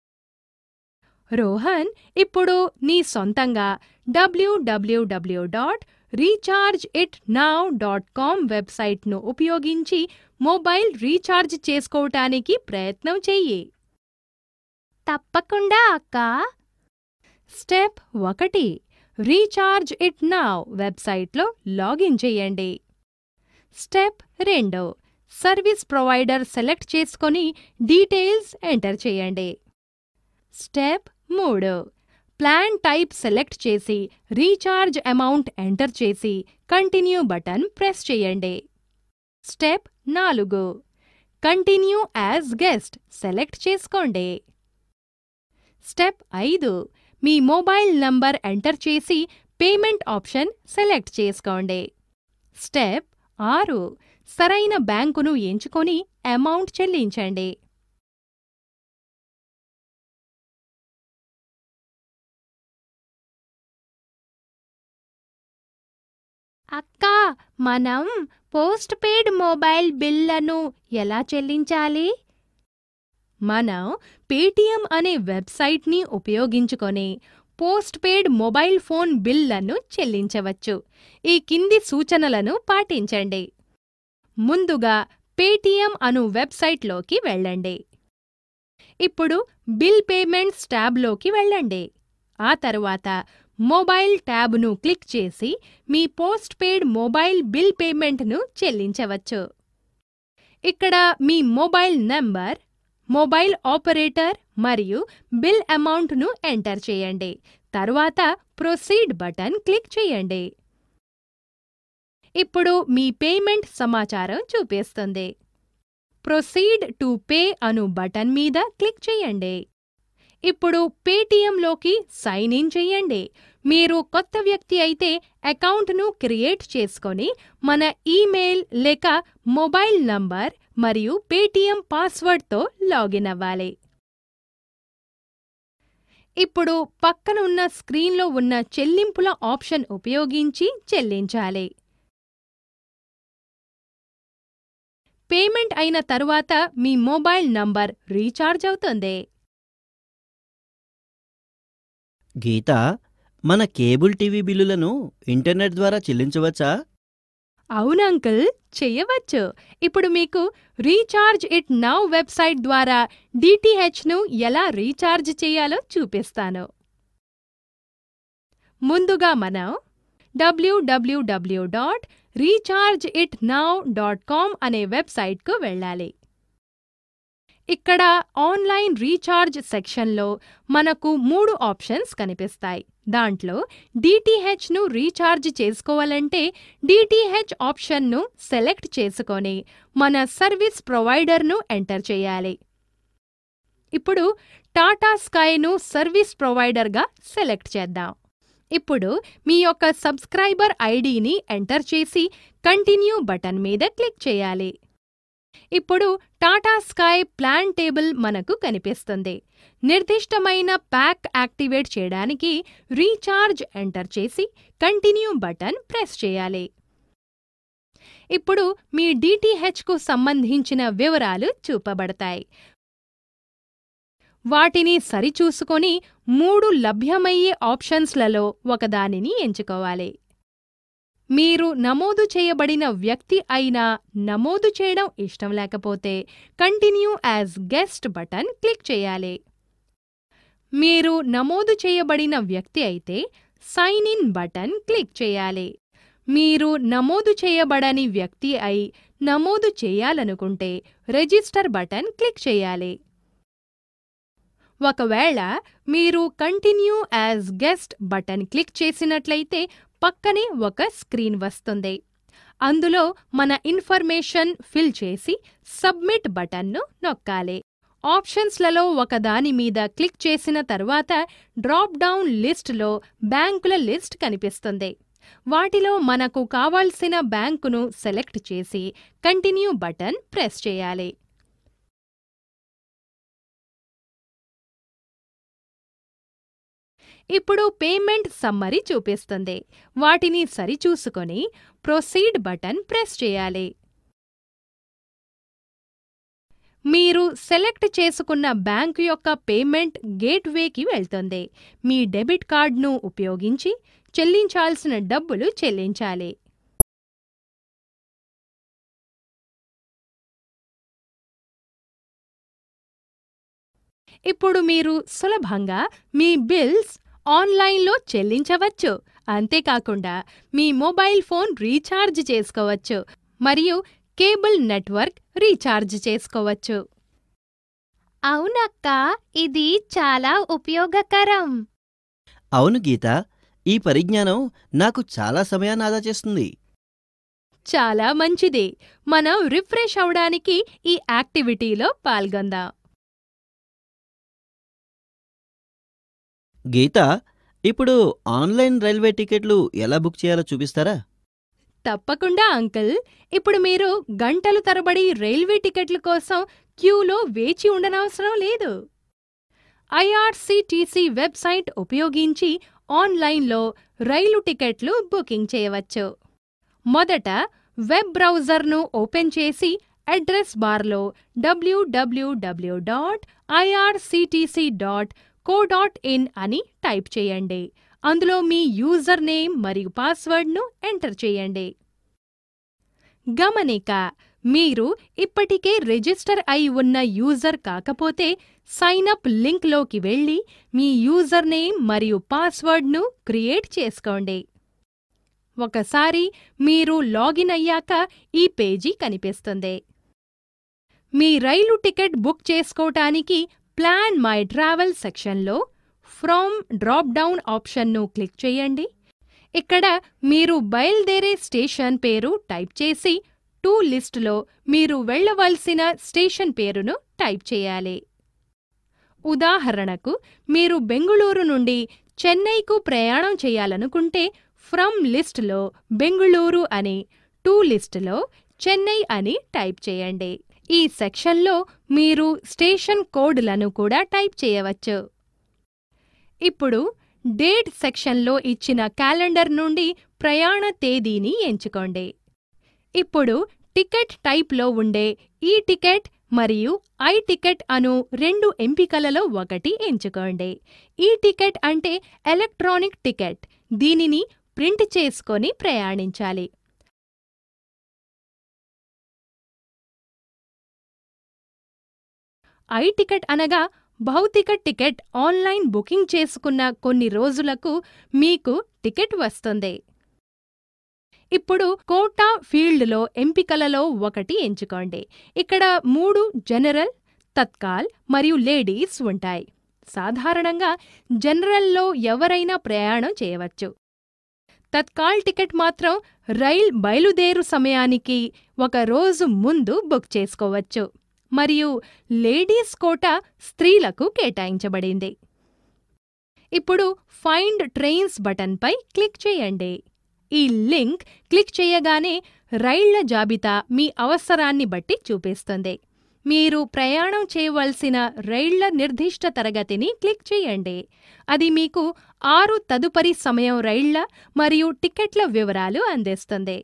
రోహన్ ఇప్పుడు నీ సొంతంగా WWW dot recharge it now dot com వెబ్సైట్ను ఉపయోగించి మొబైల్ రీఛార్జ్ చేసుకోవటానికి ప్రయత్నం చెయ్యి తప్పకుండా అక్క స్టెప్ ఒకటి రీఛార్జ్ ఇట్ నౌ వెబ్సైట్లో లాగిన్ చేయండి స్టెప్ రెండు సర్వీస్ ప్రొవైడర్ సెలెక్ట్ చేసుకొని డీటెయిల్స్ ఎంటర్ చేయండి స్టెప్ మూడు ప్లాన్ టైప్ సెలెక్ట్ చేసి రీఛార్జ్ అమౌంట్ ఎంటర్ చేసి కంటిన్యూ బటన్ ప్రెస్ చేయండి స్టెప్ నాలుగు కంటిన్యూ యాజ్ గెస్ట్ సెలెక్ట్ చేసుకోండి స్టెప్ ఐదు మీ మొబైల్ నంబర్ ఎంటర్ చేసి పేమెంట్ ఆప్షన్ సెలెక్ట్ చేసుకోండి స్టెప్ ఆరు సరైన బ్యాంకును ఎంచుకొని అమౌంట్ చెల్లించండి అక్క మనం పోస్ట్ పెయిడ్ మొబైల్ బిల్లను ఎలా చెల్లించాలి మనం పేటీఎం అనే వెబ్సైట్ని ఉపయోగించుకొని పోస్ట్ పెయిడ్ మొబైల్ ఫోన్ బిల్లను చెల్లించవచ్చు ఈ కింది సూచనలను పాటించండి ముందుగా పేటీఎం అను వెబ్సైట్లోకి వెళ్ళండి ఇప్పుడు బిల్ పేమెంట్స్ ట్యాబ్లోకి వెళ్ళండి ఆ తరువాత మొబైల్ ట్యాబ్ను క్లిక్ చేసి మీ పోస్ట్ పెయిడ్ మొబైల్ బిల్ పేమెంట్ను చెల్లించవచ్చు ఇక్కడ మీ మొబైల్ నంబర్ మొబైల్ ఆపరేటర్ మరియు బిల్ అమౌంట్ను ఎంటర్ చేయండి తరువాత ప్రొసీడ్ బటన్ క్లిక్ చేయండి ఇప్పుడు మీ పేమెంట్ సమాచారం చూపిస్తుంది ప్రొసీడ్ టు పే అను బటన్ మీద క్లిక్ చేయండి ఇప్పుడు పేటీఎంలోకి సైన్ ఇన్ చేయండి మీరు కొత్త వ్యక్తి అయితే అకౌంట్ను క్రియేట్ చేసుకొని మన ఈమెయిల్ లేక మొబైల్ నంబర్ మరియు పేటీఎం పాస్వర్డ్తో లాగిన్ అవ్వాలి ఇప్పుడు పక్కన ఉన్న స్క్రీన్లో ఉన్న చెల్లింపుల ఆప్షన్ ఉపయోగించి చెల్లించాలి పేమెంట్ అయిన తరువాత మీ మొబైల్ నంబర్ రీఛార్జ్ అవుతుంది గీత మన కేబుల్ టీవీ బిల్లులను ఇంటర్నెట్ ద్వారా చెల్లించవచ్చా అవును అంకుల్ చెయ్యవచ్చు ఇప్పుడు మీకు రీఛార్జ్ ఇట్ నౌ వెబ్సైట్ ద్వారా డిటిహెచ్ను ఎలా రీఛార్జ్ చేయాలో చూపిస్తాను ముందుగా మనం WWW dot recharge it now dot com అనే వెబ్సైట్కు వెళ్ళాలి ఇక్కడ ఆన్లైన్ రీఛార్జ్ సెక్షన్లో మనకు మూడు ఆప్షన్స్ కనిపిస్తాయి దాంట్లో డిటిహెచ్ను రీఛార్జ్ చేసుకోవాలంటే డిటిహెచ్ ఆప్షన్ను సెలెక్ట్ చేసుకొని మన సర్వీస్ ప్రొవైడర్ను ఎంటర్ చేయాలి ఇప్పుడు టాటా స్కైను సర్వీస్ ప్రొవైడర్గా సెలెక్ట్ చేద్దాం ఇప్పుడు మీ యొక్క సబ్స్క్రైబర్ ఐడిని ఎంటర్ చేసి కంటిన్యూ బటన్ మీద క్లిక్ చేయాలి ఇప్పుడు టాటా స్కై ప్లాన్ టేబుల్ మనకు కనిపిస్తుంది నిర్దిష్టమైన ప్యాక్ యాక్టివేట్ చేయడానికి రీఛార్జ్ ఎంటర్ చేసి కంటిన్యూ బటన్ ప్రెస్ చేయాలి ఇప్పుడు మీ డిటిహెచ్కు సంబంధించిన వివరాలు చూపబడతాయి వాటిని సరిచూసుకొని మూడు లభ్యమయ్యే ఆప్షన్స్లలో ఒకదానిని ఎంచుకోవాలి మీరు నమోదు చేయబడిన వ్యక్తి అయినా నమోదు చేయడం ఇష్టం లేకపోతే continue as guest button click చేయాలి మీరు నమోదు చేయబడిన వ్యక్తి అయితే సైన్ ఇన్ బటన్ క్లిక్ చేయాలి మీరు నమోదు చేయబడని వ్యక్తి అయి నమోదు చేయాలనుకుంటే రిజిస్టర్ బటన్ క్లిక్ చేయాలి ఒకవేళ మీరు continue as guest button click చేసినట్లయితే పక్కనే ఒక స్క్రీన్ వస్తుంది అందులో మన ఇన్ఫర్మేషన్ ఫిల్ చేసి సబ్మిట్ బటన్ను నొక్కాలి ఆప్షన్స్లలో ఒకదాని మీద క్లిక్ చేసిన తర్వాత డ్రాప్ డౌన్ లిస్ట్లో బ్యాంకుల లిస్ట్ కనిపిస్తుంది వాటిలో మనకు కావాల్సిన బ్యాంకును సెలెక్ట్ చేసి కంటిన్యూ బటన్ ప్రెస్ చేయాలి ఇప్పుడు పేమెంట్ సమ్మరీ చూపిస్తుంది వాటిని సరిచూసుకొని ప్రొసీడ్ బటన్ ప్రెస్ చేయాలి మీరు సెలెక్ట్ చేసుకున్న బ్యాంకు యొక్క పేమెంట్ గేట్వేకి వెళ్తుంది మీ డెబిట్ కార్డ్ను ఉపయోగించి చెల్లించాల్సిన డబ్బులు చెల్లించాలి ఇప్పుడు మీరు సులభంగా మీ బిల్స్ ఆన్లైన్లో చెల్లించవచ్చు అంతేకాకుండా మీ మొబైల్ ఫోన్ రీఛార్జ్ చేసుకోవచ్చు మరియు కేబుల్ నెట్వర్క్ రీఛార్జ్ చేసుకోవచ్చు అవునక్క ఇది చాలా ఉపయోగకరం అవును గీత ఈ పరిజ్ఞానం నాకు చాలా సమయాన్ని ఆదా చేస్తుంది చాలా మంచిది మనం రిఫ్రెష్ అవడానికి ఈ యాక్టివిటీలో పాల్గొందాం గీత ఇప్పుడు ఆన్లైన్ రైల్వే టికెట్లు ఎలా బుక్ చేయాలో చూపిస్తారా తప్పకుండా అంకుల్ ఇప్పుడు మీరు గంటలు తరబడి రైల్వే టికెట్ల కోసం క్యూలో వేచి ఉండనవసరం లేదు ఐఆర్సీటీసీ వెబ్సైట్ ఉపయోగించి ఆన్లైన్లో రైలు టికెట్లు బుకింగ్ చేయవచ్చు మొదట వెబ్ బ్రౌజర్ను ఓపెన్ చేసి అడ్రస్ బార్లో WWW dot IRCTC dot co dot in అని టైప్ చేయండి అందులో మీ యూజర్ నేమ్ మరియు పాస్వర్డ్ను ఎంటర్ చేయండి గమనిక మీరు ఇప్పటికే రిజిస్టర్ అయి ఉన్న యూజర్ కాకపోతే సైన్ అప్ లింక్లోకి వెళ్ళి మీ యూజర్ నేమ్ మరియు పాస్వర్డ్ను క్రియేట్ చేసుకోండి ఒకసారి మీరు లాగిన్ అయ్యాక ఈ పేజీ కనిపిస్తుంది మీ రైలు టికెట్ బుక్ చేసుకోవటానికి ప్లాన్ మై ట్రావెల్ సెక్షన్లో ఫ్రమ్ డ్రాప్ డౌన్ ఆప్షన్ను క్లిక్ చేయండి ఇక్కడ మీరు బయలుదేరే స్టేషన్ పేరు టైప్ చేసి టు లిస్టులో మీరు వెళ్ళవలసిన స్టేషన్ పేరును టైప్ చేయాలి ఉదాహరణకు మీరు బెంగుళూరు నుండి చెన్నైకు ప్రయాణం చేయాలనుకుంటే ఫ్రమ్ లిస్టులో బెంగుళూరు అని టు లిస్టులో చెన్నై అని టైప్ చేయండి ఈ సెక్షన్లో మీరు స్టేషన్ కోడ్లను కూడా టైప్ చేయవచ్చు ఇప్పుడు డేట్ సెక్షన్లో ఇచ్చిన క్యాలెండర్ నుండి ప్రయాణ తేదీని ఎంచుకోండి ఇప్పుడు టికెట్ టైప్లో ఉండే ఈ టికెట్ మరియు ఐ టికెట్ అను రెండు ఎంపికలలో ఒకటి ఎంచుకోండి ఈ టికెట్ అంటే ఎలక్ట్రానిక్ టికెట్ దీనిని ప్రింట్ చేసుకొని ప్రయాణించాలి ఐ టికెట్ అనగా భౌతిక టికెట్ ఆన్లైన్ బుకింగ్ చేసుకున్న కొన్ని రోజులకు మీకు టికెట్ వస్తుంది ఇప్పుడు కోటా ఫీల్డ్లో ఎంపికలలో ఒకటి ఎంచుకోండి ఇక్కడ మూడు జనరల్ తత్కాల్ మరియు లేడీస్ ఉంటాయి సాధారణంగా జనరల్లో ఎవరైనా ప్రయాణం చేయవచ్చు తత్కాల్ టికెట్ మాత్రం రైల్ బయలుదేరు సమయానికి ఒక రోజు ముందు బుక్ చేసుకోవచ్చు మరియు లేడీస్ కోట స్త్రీలకు కేటాయించబడింది ఇప్పుడు ఫైండ్ ట్రైన్స్ బటన్పై క్లిక్ చేయండి ఈ లింక్ క్లిక్ చేయగానే రైళ్ల జాబితా మీ అవసరాన్ని బట్టి చూపిస్తుంది మీరు ప్రయాణం చేయవలసిన రైళ్ల నిర్దిష్ట తరగతిని క్లిక్ చేయండి అది మీకు ఆరు తదుపరి సమయం రైళ్ల మరియు టికెట్ల వివరాలు అందిస్తుంది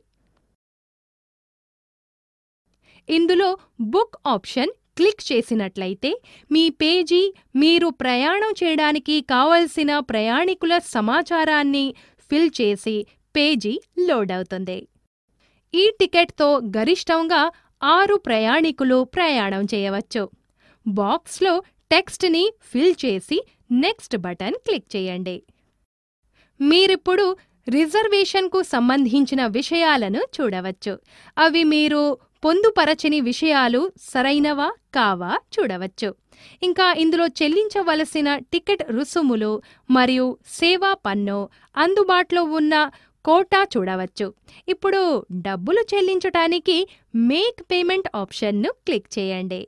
ఇందులో బుక్ ఆప్షన్ క్లిక్ చేసినట్లయితే మీ పేజీ మీరు ప్రయాణం చేయడానికి కావలసిన ప్రయాణికుల సమాచారాన్ని ఫిల్ చేసి పేజీ లోడ్ అవుతుంది ఈ టికెట్తో గరిష్టంగా ఆరు ప్రయాణికులు ప్రయాణం చేయవచ్చు బాక్స్లో టెక్స్ట్ని ఫిల్ చేసి నెక్స్ట్ బటన్ క్లిక్ చేయండి మీరిప్పుడు రిజర్వేషన్కు సంబంధించిన విషయాలను చూడవచ్చు అవి మీరు పొందుపరచని విషయాలు సరైనవా కావా చూడవచ్చు ఇంకా ఇందులో చెల్లించవలసిన టికెట్ రుసుములు మరియు సేవా పన్ను అందుబాటులో ఉన్న కోటా చూడవచ్చు ఇప్పుడు డబ్బులు చెల్లించటానికి మేక్ పేమెంట్ ఆప్షన్ను క్లిక్ చేయండి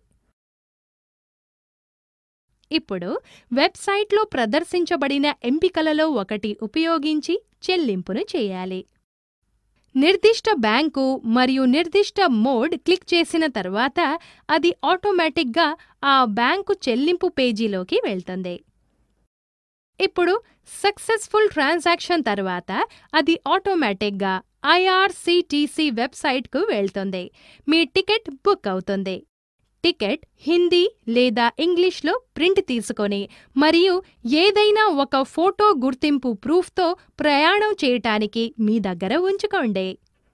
ఇప్పుడు వెబ్సైట్లో ప్రదర్శించబడిన ఎంపికలలో ఒకటి ఉపయోగించి చెల్లింపును చేయాలి నిర్దిష్ట బ్యాంకు మరియు నిర్దిష్ట మోడ్ క్లిక్ చేసిన తర్వాత అది ఆటోమేటిక్గా ఆ బ్యాంకు చెల్లింపు పేజీలోకి వెళ్తుంది ఇప్పుడు సక్సెస్ఫుల్ ట్రాన్సాక్షన్ తర్వాత అది ఆటోమేటిక్గా ఐఆర్సీటీసీ వెబ్సైట్కు వెళ్తుంది మీ టికెట్ బుక్ అవుతుంది టికెట్ హిందీ లేదా ఇంగ్లీష్లో ప్రింట్ తీసుకొని మరియు ఏదైనా ఒక ఫోటో గుర్తింపు ప్రూఫ్తో ప్రయాణం చేయటానికి మీ దగ్గర ఉంచుకోండి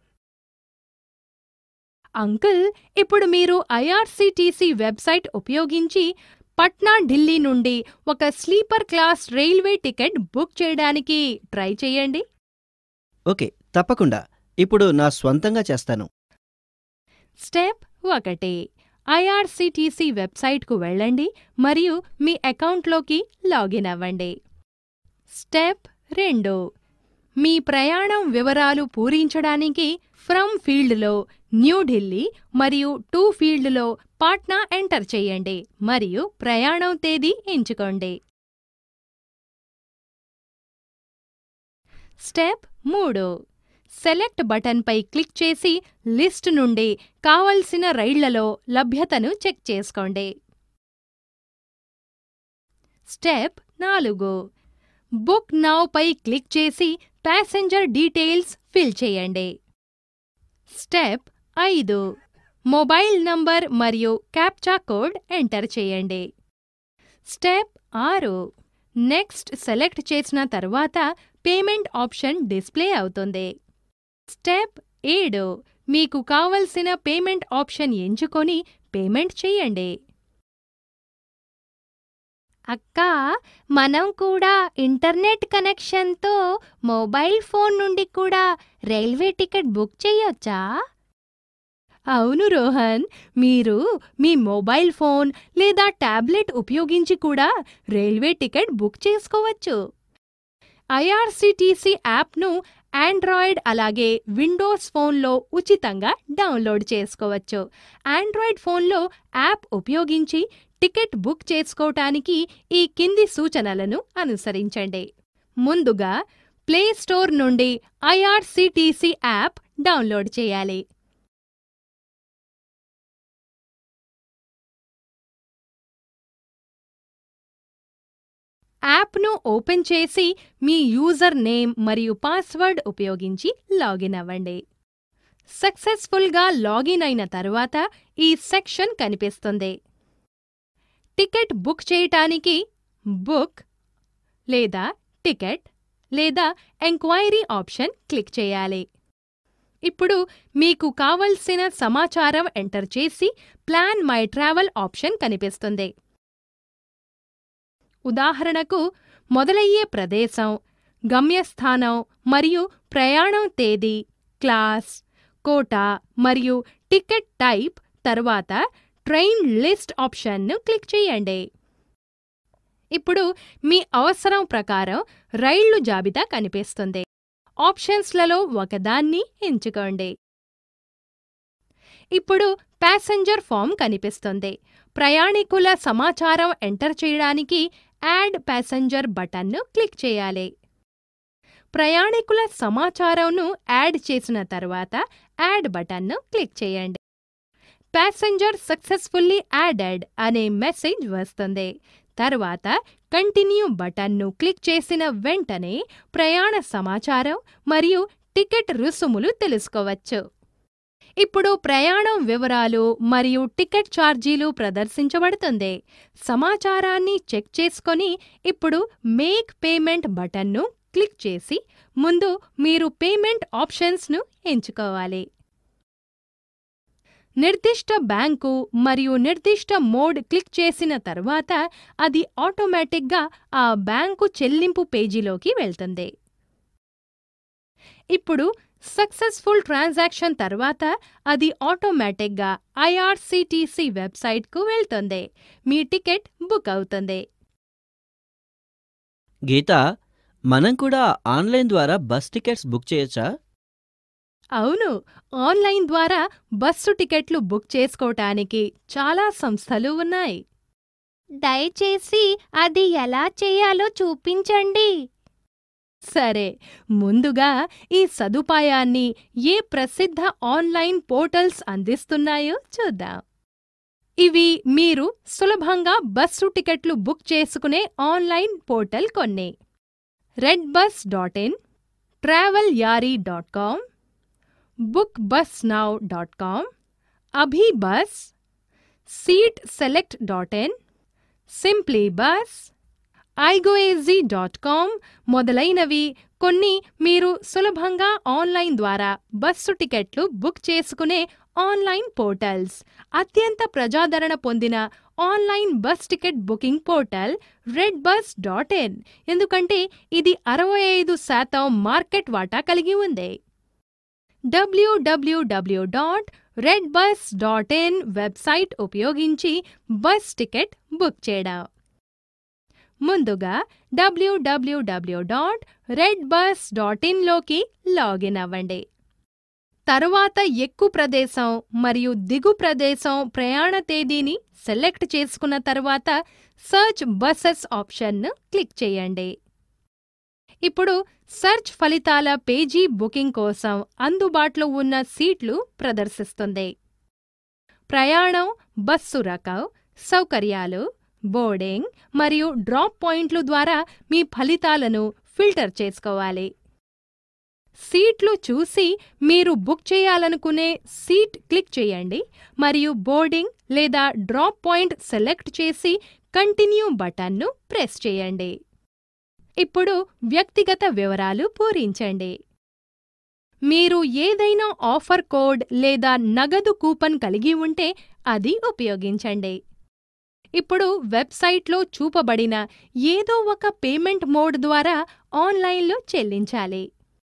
అంకుల్ ఇప్పుడు మీరు ఐఆర్సీటీసీ వెబ్సైట్ ఉపయోగించి పట్నా ఢిల్లీ నుండి ఒక sleeper class railway ticket book చేయడానికి ట్రై చేయండి ఓకే తప్పకుండా ఇప్పుడు నా స్వంతంగా చేస్తాను స్టెప్ ఒకటి ఐఆర్సీటీసీ వెబ్సైట్కు వెళ్ళండి మరియు మీ అకౌంట్లోకి లాగిన్ అవ్వండి స్టెప్ రెండు మీ ప్రయాణం వివరాలు పూరించడానికి ఫ్రమ్ ఫీల్డ్లో న్యూఢిల్లీ మరియు టు ఫీల్డ్లో పాట్నా ఎంటర్ చేయండి మరియు ప్రయాణం తేదీ ఎంచుకోండి స్టెప్ మూడు సెలెక్ట్ బటన్పై క్లిక్ చేసి లిస్ట్ నుండి కావలసిన రైళ్లలో లభ్యతను చెక్ చేసుకోండి స్టెప్ నాలుగు బుక్ నౌ పై క్లిక్ చేసి ప్యాసింజర్ డీటెయిల్స్ ఫిల్ చేయండి స్టెప్ ఐదు మొబైల్ నంబర్ మరియు క్యాప్చా కోడ్ ఎంటర్ చేయండి స్టెప్ ఆరు నెక్స్ట్ సెలెక్ట్ చేసిన తర్వాత పేమెంట్ ఆప్షన్ డిస్ప్లే అవుతుంది స్టెప్ ఏడు మీకు కావలసిన పేమెంట్ ఆప్షన్ ఎంచుకొని పేమెంట్ చేయండి అక్క మనం కూడా ఇంటర్నెట్ కనెక్షన్తో మొబైల్ ఫోన్ నుండి కూడా రైల్వే టికెట్ బుక్ చేయొచ్చా అవును రోహన్ మీరు మీ మొబైల్ ఫోన్ లేదా టాబ్లెట్ ఉపయోగించి కూడా రైల్వే టికెట్ బుక్ చేసుకోవచ్చు ఐఆర్సిటీసీ యాప్ను ఆండ్రాయిడ్ అలాగే విండోస్ ఫోన్లో ఉచితంగా డౌన్లోడ్ చేసుకోవచ్చు ఆండ్రాయిడ్ ఫోన్లో యాప్ ఉపయోగించి టికెట్ బుక్ చేసుకోవటానికి ఈ కింది సూచనలను అనుసరించండి ముందుగా ప్లే స్టోర్ నుండి ఐఆర్సిటీసీ యాప్ డౌన్లోడ్ చేయాలి యాప్ను ఓపెన్ చేసి మీ యూజర్ నేమ్ మరియు పాస్వర్డ్ ఉపయోగించి లాగిన్ అవ్వండి సక్సెస్ఫుల్గా లాగిన్ అయిన తర్వాత ఈ సెక్షన్ కనిపిస్తుంది టికెట్ బుక్ చేయటానికి బుక్ లేదా టికెట్ లేదా ఎంక్వైరీ ఆప్షన్ క్లిక్ చేయాలి ఇప్పుడు మీకు కావలసిన సమాచారం ఎంటర్ చేసి ప్లాన్ మై ట్రావెల్ ఆప్షన్ కనిపిస్తుంది ఉదాహరణకు మొదలయ్యే ప్రదేశం గమ్యస్థానం మరియు ప్రయాణం తేదీ క్లాస్ కోటా మరియు టికెట్ టైప్ తర్వాత ట్రైన్ లిస్ట్ ఆప్షన్ను క్లిక్ చేయండి ఇప్పుడు మీ అవసరం ప్రకారం రైళ్లు జాబితా కనిపిస్తుంది ఆప్షన్స్లలో ఒకదాన్ని ఎంచుకోండి ఇప్పుడు ప్యాసింజర్ ఫామ్ కనిపిస్తుంది ప్రయాణికుల సమాచారం ఎంటర్ చేయడానికి యాడ్ ప్యాసింజర్ బటన్ను క్లిక్ చేయాలి ప్రయాణికుల సమాచారంను యాడ్ చేసిన తర్వాత యాడ్ బటన్ను క్లిక్ చేయండి ప్యాసింజర్ సక్సెస్ఫుల్లీ యాడెడ్ అనే మెసేజ్ వస్తుంది తర్వాత కంటిన్యూ బటన్ను క్లిక్ చేసిన వెంటనే ప్రయాణ సమాచారం మరియు టికెట్ రుసుములు తెలుసుకోవచ్చు ఇప్పుడు ప్రయాణం వివరాలు మరియు టికెట్ ఛార్జీలు ప్రదర్శించబడుతుంది సమాచారాన్ని చెక్ చేసుకొని ఇప్పుడు మేక్ పేమెంట్ బటన్ను క్లిక్ చేసి ముందు మీరు పేమెంట్ ఆప్షన్స్ను ఎంచుకోవాలి నిర్దిష్ట బ్యాంకు మరియు నిర్దిష్ట మోడ్ క్లిక్ చేసిన తర్వాత అది ఆటోమేటిక్గా ఆ బ్యాంకు చెల్లింపు పేజీలోకి వెళ్తుంది ఇప్పుడు సక్సెస్ఫుల్ ట్రాన్సాక్షన్ తర్వాత అది ఆటోమేటిక్గా ఐఆర్సిటీసీ వెబ్సైట్కు వెళ్తుంది మీ టికెట్ బుక్ అవుతుంది గీత మనం కూడా ఆన్లైన్ ద్వారా బస్ టికెట్స్ బుక్ చేయొచ్చా అవును ఆన్లైన్ ద్వారా బస్సు టికెట్లు బుక్ చేసుకోవటానికి చాలా సంస్థలు ఉన్నాయి దయచేసి అది ఎలా చేయాలో చూపించండి సరే ముందుగా ఈ సదుపాయాన్ని ఏ ప్రసిద్ధ ఆన్లైన్ పోర్టల్స్ అందిస్తున్నాయో చూద్దాం ఇవి మీరు సులభంగా బస్సు టికెట్లు బుక్ చేసుకునే ఆన్లైన్ పోర్టల్ కొన్ని red bus dot in travel yaari dot com book bus now dot com abhi bus seat select dot in simply bus ఐగోఏజీ డాట్ కామ్ మొదలైనవి కొన్ని మీరు సులభంగా ఆన్లైన్ ద్వారా బస్సు టికెట్లు బుక్ చేసుకునే ఆన్లైన్ పోర్టల్స్ అత్యంత ప్రజాదరణ పొందిన online bus ticket booking portal red bus dot in ఎందుకంటే ఇది అరవై ఐదు శాతం మార్కెట్ వాటా కలిగి ఉంది W W W dot red bus dot in website ఉపయోగించి బస్ టికెట్ బుక్ చేయడం ముందుగా డబ్ల్యూడబ్ల్యూడబ్ల్యూ డాట్ రెడ్ బస్ డాట్ ఇన్లోకి లాగిన్ అవ్వండి తరువాత ఎక్కువ ప్రదేశం మరియు దిగు ప్రదేశం ప్రయాణ తేదీని సెలెక్ట్ చేసుకున్న తర్వాత సర్చ్ బసెస్ ఆప్షన్ను క్లిక్ చేయండి ఇప్పుడు సెర్చ్ ఫలితాల పేజీ బుకింగ్ కోసం అందుబాటులో ఉన్న సీట్లు ప్రదర్శిస్తుంది ప్రయాణం బస్సు రకం సౌకర్యాలు బోర్డింగ్ మరియు డ్రాప్ పాయింట్లు ద్వారా మీ ఫలితాలను ఫిల్టర్ చేసుకోవాలి సీట్లు చూసి మీరు బుక్ చేయాలనుకునే సీట్ క్లిక్ చేయండి మరియు బోర్డింగ్ లేదా డ్రాప్ పాయింట్ సెలెక్ట్ చేసి కంటిన్యూ బటన్ను ప్రెస్ చేయండి ఇప్పుడు వ్యక్తిగత వివరాలు పూరించండి మీరు ఏదైనా ఆఫర్ కోడ్ లేదా నగదు కూపన్ కలిగి ఉంటే అది ఉపయోగించండి ఇప్పుడు వెబ్సైట్లో చూపబడిన ఏదో ఒక పేమెంట్ మోడ్ ద్వారా ఆన్లైన్లో చెల్లించాలి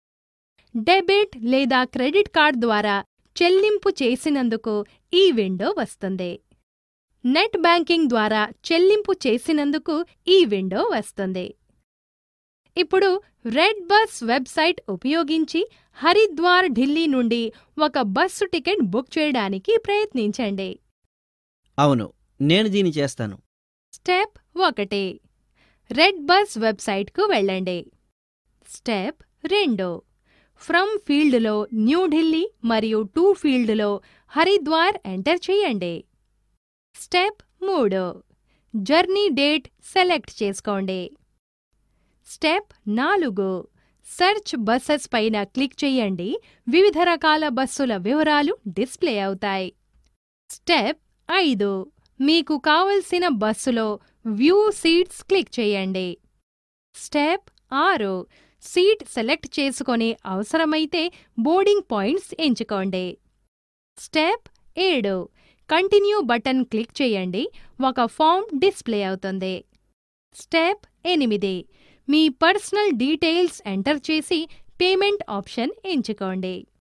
డెబిట్ లేదా క్రెడిట్ కార్డ్ ద్వారా చెల్లింపు చేసినందుకు ఈ విండో వస్తుంది నెట్ బ్యాంకింగ్ ద్వారా చెల్లింపు చేసినందుకు ఈ విండో వస్తుంది ఇప్పుడు రెడ్ బస్ వెబ్సైట్ ఉపయోగించి హరిద్వార్ ఢిల్లీ నుండి ఒక బస్సు టికెట్ బుక్ చేయడానికి ప్రయత్నించండి అవును నేను దీన్ని చేస్తాను స్టెప్ ఒకటి రెడ్ బస్ వెబ్సైట్కు వెళ్ళండి స్టెప్ రెండు ఫ్రమ్ ఫీల్డ్లో న్యూఢిల్లీ మరియు టు ఫీల్డ్లో హరిద్వార్ ఎంటర్ చేయండి స్టెప్ మూడు జర్నీ డేట్ సెలెక్ట్ చేసుకోండి స్టెప్ నాలుగు సెర్చ్ బస్సెస్ పైన క్లిక్ చేయండి వివిధ రకాల బస్సుల వివరాలు డిస్ప్లే అవుతాయి స్టెప్ ఐదు మీకు కావలసిన బస్సులో వ్యూ సీట్స్ క్లిక్ చేయండి స్టెప్ ఆరు సీట్ సెలెక్ట్ చేసుకొని అవసరమైతే బోర్డింగ్ పాయింట్స్ ఎంచుకోండి స్టెప్ ఏడు కంటిన్యూ బటన్ క్లిక్ చేయండి ఒక ఫామ్ డిస్ప్లే అవుతుంది స్టెప్ ఎనిమిది మీ పర్సనల్ డీటెయిల్స్ ఎంటర్ చేసి పేమెంట్ ఆప్షన్ ఎంచుకోండి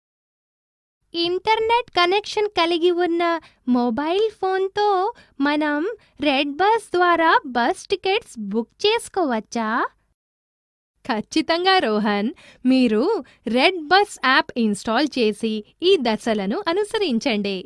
ఇంటర్నెట్ కనెక్షన్ కలిగి ఉన్న మొబైల్ ఫోన్తో మనం రెడ్ బస్ ద్వారా బస్ టికెట్స్ బుక్ చేసుకోవచ్చా ఖచ్చితంగా రోహన్ మీరు రెడ్ బస్ యాప్ ఇన్స్టాల్ చేసి ఈ దశలను అనుసరించండి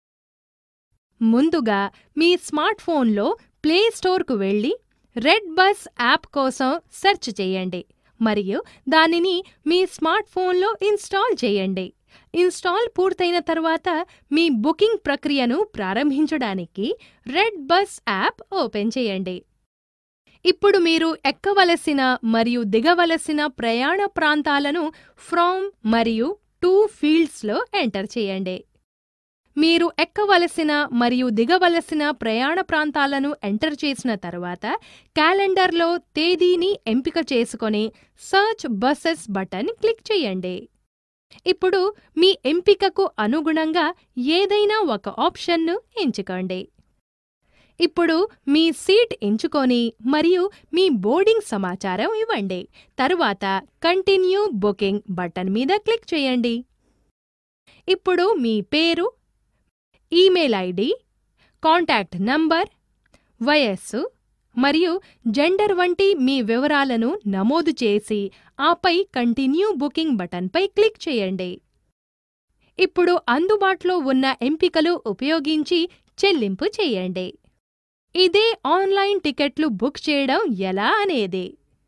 ముందుగా మీ స్మార్ట్ ఫోన్లో ప్లే స్టోర్కు వెళ్ళి రెడ్ బస్ యాప్ కోసం సెర్చ్ చేయండి మరియు దానిని మీ స్మార్ట్ ఫోన్లో ఇన్స్టాల్ చేయండి ఇన్స్టాల్ పూర్తయిన తర్వాత మీ బుకింగ్ ప్రక్రియను ప్రారంభించడానికి రెడ్ బస్ యాప్ ఓపెన్ చేయండి ఇప్పుడు మీరు ఎక్కవలసిన మరియు దిగవలసిన ప్రయాణ ప్రాంతాలను ఫ్రామ్ మరియు టు ఫీల్డ్స్లో ఎంటర్ చేయండి మీరు ఎక్కవలసిన మరియు దిగవలసిన ప్రయాణ ప్రాంతాలను ఎంటర్ చేసిన తర్వాత క్యాలెండర్లో తేదీని ఎంపిక చేసుకొని సర్చ్ బస్సెస్ బటన్ క్లిక్ చేయండి ఇప్పుడు మీ ఎంపికకు అనుగుణంగా ఏదైనా ఒక ఆప్షన్ను ఎంచుకోండి ఇప్పుడు మీ సీట్ ఎంచుకొని మరియు మీ బోర్డింగ్ సమాచారం ఇవ్వండి తరువాత కంటిన్యూ బుకింగ్ బటన్ మీద క్లిక్ చేయండి ఇప్పుడు మీ పేరు ఈమెయిల్ ఐడి కాంటాక్ట్ నంబర్ వయస్సు మరియు జెండర్ వంటి మీ వివరాలను నమోదు చేసి ఆపై కంటిన్యూ బుకింగ్ బటన్పై క్లిక్ చేయండి ఇప్పుడు అందుబాటులో ఉన్న ఎంపికలు ఉపయోగించి చెల్లింపు చేయండి ఇదే ఆన్లైన్ టికెట్లు బుక్ చేయడం ఎలా అనేది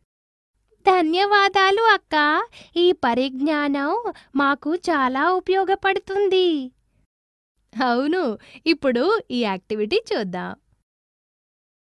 ధన్యవాదాలు అక్క ఈ పరిజ్ఞానం మాకు చాలా ఉపయోగపడుతుంది అవును ఇప్పుడు ఈ యాక్టివిటీ చూద్దాం